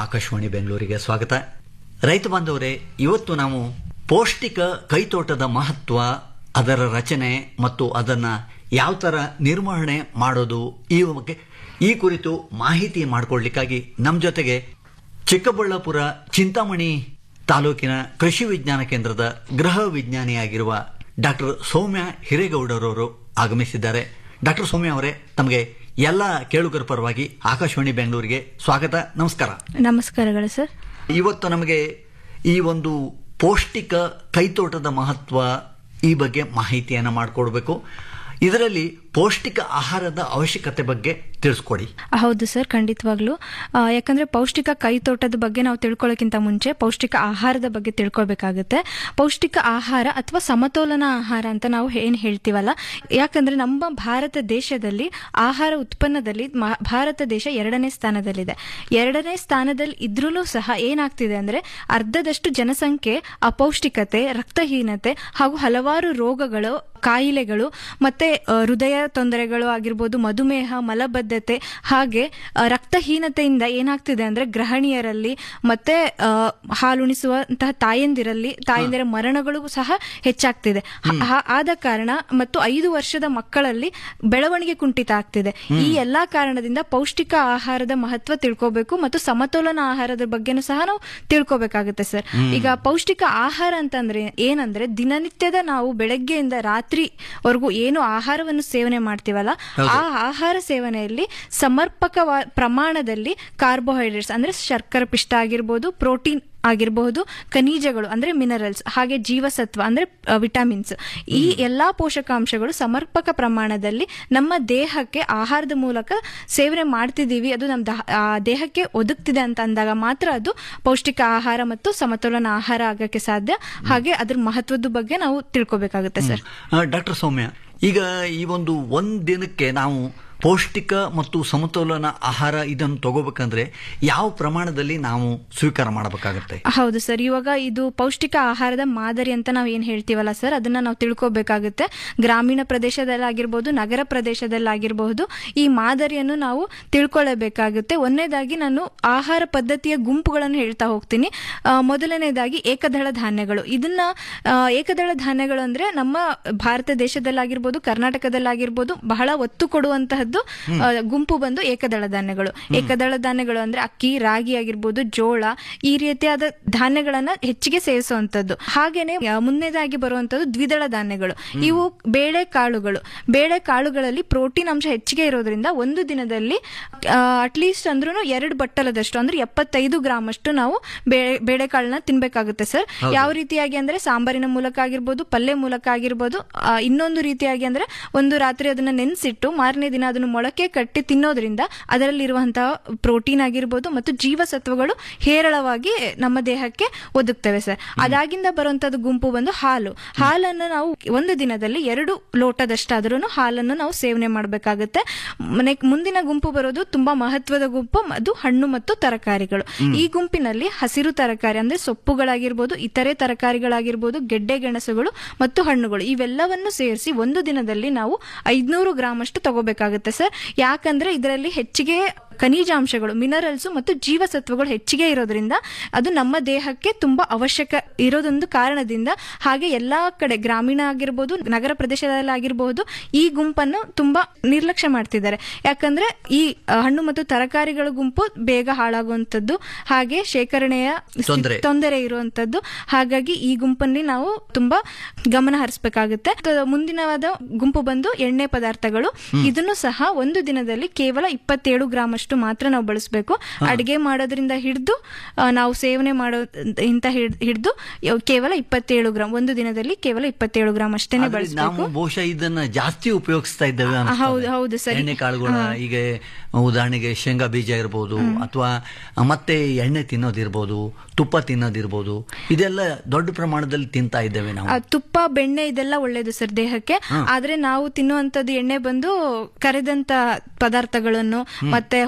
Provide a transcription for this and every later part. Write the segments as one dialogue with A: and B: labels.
A: ಆಕಾಶವಾಣಿ ಬೆಂಗಳೂರಿಗೆ ಸ್ವಾಗತ ರೈತ ಬಾಂಧವರೇ ಇವತ್ತು ನಾವು ಪೌಷ್ಟಿಕ ಕೈತೋಟದ ಮಹತ್ವ ಅದರ ರಚನೆ ಮತ್ತು ಅದನ್ನ ಯಾವ ತರ ನಿರ್ವಹಣೆ ಮಾಡೋದು ಈ ಬಗ್ಗೆ ಈ ಕುರಿತು ಮಾಹಿತಿ ಮಾಡಿಕೊಳ್ಳಿಕ್ಕಾಗಿ ನಮ್ಮ ಜೊತೆಗೆ ಚಿಕ್ಕಬಳ್ಳಾಪುರ ಚಿಂತಾಮಣಿ ತಾಲೂಕಿನ ಕೃಷಿ ವಿಜ್ಞಾನ ಕೇಂದ್ರದ ಗೃಹ ವಿಜ್ಞಾನಿಯಾಗಿರುವ ಡಾಕ್ಟರ್ ಸೌಮ್ಯ ಹಿರೇಗೌಡರವರು ಆಗಮಿಸಿದ್ದಾರೆ ಡಾಕ್ಟರ್ ಸೌಮ್ಯ ಅವರೇ ತಮಗೆ ಎಲ್ಲ ಕೇಳುಗರ ಪರವಾಗಿ ಆಕಾಶವಾಣಿ ಬೆಂಗಳೂರಿಗೆ ಸ್ವಾಗತ ನಮಸ್ಕಾರ
B: ನಮಸ್ಕಾರಗಳು ಸರ್
A: ಇವತ್ತು ನಮಗೆ ಈ ಒಂದು ಪೌಷ್ಟಿಕ ಕೈತೋಟದ ಮಹತ್ವ ಈ ಬಗ್ಗೆ ಮಾಹಿತಿಯನ್ನು ಮಾಡಿಕೊಡ್ಬೇಕು ಇದರಲ್ಲಿ ಪೌಷ್ಟಿಕ ಆಹಾರದ ಅವಶ್ಯಕತೆ ಬಗ್ಗೆ ತಿಳಿಸ್ಕೊಡಿ
B: ಹೌದು ಸರ್ ಖಂಡಿತವಾಗ್ಲೂ ಆ, ಯಾಕಂದ್ರೆ ಪೌಷ್ಟಿಕ ಕೈತೋಟದ ಬಗ್ಗೆ ನಾವು ತಿಳ್ಕೊಳ್ಳೋಕ್ಕಿಂತ ಮುಂಚೆ ಪೌಷ್ಟಿಕ ಆಹಾರದ ಬಗ್ಗೆ ತಿಳ್ಕೊಳ್ಬೇಕಾಗುತ್ತೆ ಪೌಷ್ಟಿಕ ಆಹಾರ ಅಥವಾ ಸಮತೋಲನ ಆಹಾರ ಅಂತ ನಾವು ಏನ್ ಹೇಳ್ತೀವಲ್ಲ ಯಾಕಂದ್ರೆ ನಮ್ಮ ಭಾರತ ದೇಶದಲ್ಲಿ ಆಹಾರ ಉತ್ಪನ್ನದಲ್ಲಿ ಮ- ಭಾರತ ದೇಶ ಎರಡನೇ ಸ್ಥಾನದಲ್ಲಿದೆ ಎರಡನೇ ಸ್ಥಾನದಲ್ಲಿ ಇದ್ರೂ ಸಹ ಏನಾಗ್ತಿದೆ ಅಂದ್ರೆ ಅರ್ಧದಷ್ಟು ಜನಸಂಖ್ಯೆ ಅಪೌಷ್ಟಿಕತೆ ರಕ್ತಹೀನತೆ ಹಾಗೂ ಹಲವಾರು ರೋಗಗಳು ಕಾಯಿಲೆಗಳು ಮತ್ತೆ ಆ, ಹೃದಯ ತೊಂದರೆಗಳು ಆಗಿರ್ಬೋದು ಮಧುಮೇಹ ಮಲಬದ್ಧತೆ ಹಾಗೆ ಆ, ರಕ್ತಹೀನತೆಯಿಂದ ಏನಾಗ್ತಿದೆ ಅಂದ್ರೆ ಗೃಹಿಣಿಯರಲ್ಲಿ ಮತ್ತೆ ಆ, ಹಾಲುಣಿಸುವಂತಹ ತಾಯಂದಿರಲ್ಲಿ ತಾಯಂದಿರ ಮರಣಗಳು ಸಹ ಹೆಚ್ಚಾಗ್ತಿದೆ ಹ- ಹ- ಆದ ಕಾರಣ ಮತ್ತು ಐದು ವರ್ಷದ ಮಕ್ಕಳಲ್ಲಿ ಬೆಳವಣಿಗೆ ಕುಂಠಿತ ಆಗ್ತಿದೆ ಈ ಎಲ್ಲಾ ಕಾರಣದಿಂದ ಪೌಷ್ಟಿಕ ಆಹಾರದ ಮಹತ್ವ ತಿಳ್ಕೋಬೇಕು ಮತ್ತು ಸಮತೋಲನ ಆಹಾರದ ಬಗ್ಗೆನೂ ಸಹ ನಾವು ತಿಳ್ಕೋಬೇಕಾಗುತ್ತೆ ಸರ್ ಈಗ ಪೌಷ್ಟಿಕ ಆಹಾರ ಅಂತಂದ್ರೆ ಏನಂದ್ರೆ ದಿನನಿತ್ಯದ ನಾವು ಬೆಳಗ್ಗೆಯಿಂದ ರಾತ್ರಿವರೆಗೂ ಏನು ಆಹಾರವನ್ನು ಸೇವನೆ ಮಾಡ್ತೀವಲ್ಲ ಆ ಆಹಾರ ಸೇವನೆಯಲ್ಲಿ ಸಮರ್ಪಕ ಪ್ರಮಾಣದಲ್ಲಿ ಕಾರ್ಬೋಹೈಡ್ರೇಟ್ಸ್ ಅಂದ್ರೆ ಶರ್ಕರ ಪಿಷ್ಟ ಆಗಿರ್ಬೋದು ಪ್ರೋಟೀನ್ ಆಗಿರಬಹುದು ಖನಿಜಗಳು ಅಂದ್ರೆ ಮಿನರಲ್ಸ್ ಹಾಗೆ ಜೀವಸತ್ವ ಅಂದ್ರೆ ವಿಟಮಿನ್ಸ್ ಈ ಎಲ್ಲಾ ಪೋಷಕಾಂಶಗಳು ಸಮರ್ಪಕ ಪ್ರಮಾಣದಲ್ಲಿ ನಮ್ಮ ದೇಹಕ್ಕೆ ಆಹಾರದ ಮೂಲಕ ಸೇವನೆ ಮಾಡ್ತಿದೀವಿ ಅದು ನಮ್ಮ ದಹ- ಆ, ದೇಹಕ್ಕೆ ಒದಗ್ತಿದೆ ಅಂತ ಅಂದಾಗ ಮಾತ್ರ ಅದು ಪೌಷ್ಟಿಕ ಆಹಾರ ಮತ್ತು ಸಮತೋಲನ ಆಹಾರ ಆಗಕ್ಕೆ ಸಾಧ್ಯ ಹಾಗೆ ಅದ್ರ ಮಹತ್ವದ ಬಗ್ಗೆ ನಾವು ತಿಳ್ಕೊಬೇಕಾಗುತ್ತೆ ಸರ್
A: ಡಾಕ್ಟರ್ ಸೌಮ್ಯ ಈಗ ಈ ಒಂದು ಒಂದ್ ದಿನಕ್ಕೆ ನಾವು ಪೌಷ್ಟಿಕ ಮತ್ತು ಸಮತೋಲನ ಆಹಾರ ಇದನ್ನು ತಗೋಬೇಕಂದ್ರೆ ಯಾವ ಪ್ರಮಾಣದಲ್ಲಿ ನಾವು ಸ್ವೀಕಾರ ಮಾಡಬೇಕಾಗತ್ತೆ
B: ಹೌದು ಸರ್ ಇವಾಗ ಇದು ಪೌಷ್ಟಿಕ ಆಹಾರದ ಮಾದರಿ ಅಂತ ನಾವು ಏನ್ ಹೇಳ್ತೀವಲ್ಲ ಸರ್ ಅದನ್ನ ನಾವು ತಿಳ್ಕೊಬೇಕಾಗುತ್ತೆ ಗ್ರಾಮೀಣ ಪ್ರದೇಶದಲ್ಲಾಗಿರ್ಬೋದು ನಗರ ಪ್ರದೇಶದಲ್ಲಾಗಿರಬಹುದು ಈ ಮಾದರಿಯನ್ನು ನಾವು ತಿಳ್ಕೊಳ್ಳೇಬೇಕಾಗುತ್ತೆ ಒಂದನೇದಾಗಿ ನಾನು ಆಹಾರ ಪದ್ಧತಿಯ ಗುಂಪುಗಳನ್ನು ಹೇಳ್ತಾ ಹೋಗ್ತೀನಿ ಆ, ಮೊದಲನೇದಾಗಿ ಏಕದಳ ಧಾನ್ಯಗಳು ಇದನ್ನ ಆ, ಏಕದಳ ಧಾನ್ಯಗಳು ಅಂದ್ರೆ ನಮ್ಮ ಭಾರತ ದೇಶದಲ್ಲಾಗಿರ್ಬೋದು ಕರ್ನಾಟಕದಲ್ಲಾಗಿರ್ಬೋದು ಬಹಳ ಒತ್ತು ಕೊಡುವಂತಹದ್ದು ಆ, ಗುಂಪು ಬಂದು ಏಕದಳ ಧಾನ್ಯಗಳು ಏಕದಳ ಧಾನ್ಯಗಳು ಅಂದ್ರೆ ಅಕ್ಕಿ ರಾಗಿ ಆಗಿರ್ಬೋದು ಜೋಳ ಈ ರೀತಿಯಾದ ಧಾನ್ಯಗಳನ್ನ ಹೆಚ್ಚಿಗೆ ಸೇವಿಸುವಂತದ್ದು ಹಾಗೇನೆ ಆ, ಮುಂದನೇದಾಗಿ ಬರುವಂತದ್ದು ದ್ವಿದಳ ಧಾನ್ಯಗಳು ಇವು ಬೇಳೆ ಕಾಳುಗಳು ಬೇಳೆ ಕಾಳುಗಳಲ್ಲಿ ಪ್ರೋಟೀನ್ ಅಂಶ ಹೆಚ್ಚಿಗೆ ಇರೋದ್ರಿಂದ ಒಂದು ದಿನದಲ್ಲಿ ಅಟ್ಲೀಸ್ಟ್ ಅಂದ್ರೂ ಎರಡು ಬಟ್ಟಲದಷ್ಟು ಅಂದ್ರೆ ಎಪ್ಪತ್ತೈದು ಗ್ರಾಮ್ ಅಷ್ಟು ನಾವು ಬೇಳೆ ಬೇಳೆಕಾಳನ್ನ ತಿನ್ಬೇಕಾಗುತ್ತೆ ಸರ್ ಯಾವ ರೀತಿಯಾಗಿ ಅಂದ್ರೆ ಸಾಂಬಾರಿನ ಮೂಲಕ ಆಗಿರ್ಬೋದು ಪಲ್ಯ ಮೂಲಕ ಆಗಿರ್ಬೋದು ಆ, ಇನ್ನೊಂದು ರೀತಿಯಾಗಿ ಅಂದ್ರೆ ಒಂದು ರಾತ್ರಿ ಅದನ್ನ ನೆನೆಸಿಟ್ಟು ಮಾರನೇ ದಿನ ಅದನ್ನು ಮೊಳಕೆ ಕಟ್ಟಿ ತಿನ್ನೋದ್ರಿಂದ ಅದರಲ್ಲಿರುವಂತಹ ಪ್ರೋಟೀನ್ ಆಗಿರ್ಬೋದು ಮತ್ತು ಜೀವಸತ್ವಗಳು ಹೇರಳವಾಗಿ ನಮ್ಮ ದೇಹಕ್ಕೆ ಒದಗ್ತವೆ ಸರ್ ಅದಾಗಿಂದ ಬರುವಂತದ್ದು ಗುಂಪು ಬಂದು ಹಾಲು ಹಾಲನ್ನು ನಾವು ಒಂದು ದಿನದಲ್ಲಿ ಎರಡು ಲೋಟದಷ್ಟಾದ್ರೂ ಹಾಲನ್ನು ನಾವು ಸೇವನೆ ಮಾಡಬೇಕಾಗುತ್ತೆ ಮನೆ ಮುಂದಿನ ಗುಂಪು ಬರೋದು ತುಂಬಾ ಮಹತ್ವದ ಗುಂಪು ಅದು ಹಣ್ಣು ಮತ್ತು ತರಕಾರಿಗಳು ಈ ಗುಂಪಿನಲ್ಲಿ ಹಸಿರು ತರಕಾರಿ ಅಂದ್ರೆ ಸೊಪ್ಪುಗಳಾಗಿರ್ಬೋದು ಇತರೆ ತರಕಾರಿಗಳಾಗಿರ್ಬೋದು ಗೆಡ್ಡೆ ಗೆಣಸುಗಳು ಮತ್ತು ಹಣ್ಣುಗಳು ಇವೆಲ್ಲವನ್ನು ಸೇರಿಸಿ ಒಂದು ದಿನದಲ್ಲಿ ನಾವು ಐದ್ನೂರು ಗ್ರಾಮ್ ಅಷ್ಟು ತಗೋಬೇಕಾಗುತ್ತೆ ಸರ್ ಯಾಕಂದ್ರೆ ಇದರಲ್ಲಿ ಹೆಚ್ಚಿಗೆ ಖನಿಜಾಂಶಗಳು ಮಿನರಲ್ಸ್ ಮತ್ತು ಜೀವಸತ್ವಗಳು ಹೆಚ್ಚಿಗೆ ಇರೋದ್ರಿಂದ ಅದು ನಮ್ಮ ದೇಹಕ್ಕೆ ತುಂಬಾ ಅವಶ್ಯಕ ಇರೋದೊಂದು ಕಾರಣದಿಂದ ಹಾಗೆ ಎಲ್ಲಾ ಕಡೆ ಗ್ರಾಮೀಣ ಆಗಿರ್ಬೋದು ನಗರ ಪ್ರದೇಶದಲ್ಲಾಗಿರ್ಬೋದು ಈ ಗುಂಪನ್ನು ತುಂಬಾ ನಿರ್ಲಕ್ಷ್ಯ ಮಾಡ್ತಿದ್ದಾರೆ ಯಾಕಂದ್ರೆ ಈ ಆ, ಹಣ್ಣು ಮತ್ತು ತರಕಾರಿಗಳ ಗುಂಪು ಬೇಗ ಹಾಳಾಗುವಂತದ್ದು ಹಾಗೆ ಶೇಖರಣೆಯ ಸ್ಥಿತಿ-
A: ತೊಂದ್ರೆ.
B: ತೊಂದರೆ ಇರುವಂತದ್ದು ಹಾಗಾಗಿ ಈ ಗುಂಪಲ್ಲಿ ನಾವು ತುಂಬಾ ಗಮನ ಹರಿಸಬೇಕಾಗುತ್ತೆ ತ- ಮುಂದಿನವಾದ ಗುಂಪು ಬಂದು ಎಣ್ಣೆ ಪದಾರ್ಥಗಳು ಇದನ್ನು ಸಹ ಒಂದು ದಿನದಲ್ಲಿ ಕೇವಲ ಇಪ್ಪತ್ತೇಳು ಗ್ರಾಮ್ ಅಷ್ಟು ಮಾತ್ರ ನಾವು ಬಳಸಬೇಕು ಅಡಿಗೆ ಮಾಡೋದ್ರಿಂದ ಹಿಡಿದು ನಾವು ಸೇವನೆ ಮಾಡೋ ಇಂತ ಹಿಡಿದು ಕೇವಲ ಇಪ್ಪತ್ತೇಳು ಗ್ರಾಮ್ ಒಂದು ದಿನದಲ್ಲಿ ಕೇವಲ ಇಪ್ಪತ್ತೇಳು ಗ್ರಾಮ್ ಅಷ್ಟೇನೆ
A: ಆದ್ರೆ
B: ಬಳಸಬೇಕು
A: ನಾವು ಬಹುಶಃ ಇದನ್ನ ಜಾಸ್ತಿ ಉಪಯೋಗಿಸ್ತಾ ಇದ್ದೇವೆ ಅನ್ಸ್ತದೆ.
B: ಹೌದು, ಹೌದು, ಸರಿ.
A: ಎಣ್ಣೆ ಕಾಳುಗಳ ಈಗ ಉದಾಹರಣೆಗೆ ಶೇಂಗಾ ಬೀಜ ಇರ್ಬೋದು ಅಥವಾ ಮತ್ತೆ ಎಣ್ಣೆ ತಿನ್ನೋದಿರ್ಬೋದು ತುಪ್ಪ ತಿನ್ನೋದಿರ್ಬೋದು ಇದೆಲ್ಲ ದೊಡ್ಡ ಪ್ರಮಾಣದಲ್ಲಿ ತಿಂತಾ ಇದ್ದೇವೆ ನಾವು
B: ಆ, ತುಪ್ಪ ಬೆಣ್ಣೆ ಇದೆಲ್ಲ ಒಳ್ಳೇದು ಸರ್ ದೇಹಕ್ಕೆ ಆದ್ರೆ ನಾವು ತಿನ್ನುವಂತದ್ದು ಎಣ್ಣೆ ಬಂದು ಕರೆದಂತ ಪದಾರ್ಥಗಳನ್ನು ಮತ್ತೆ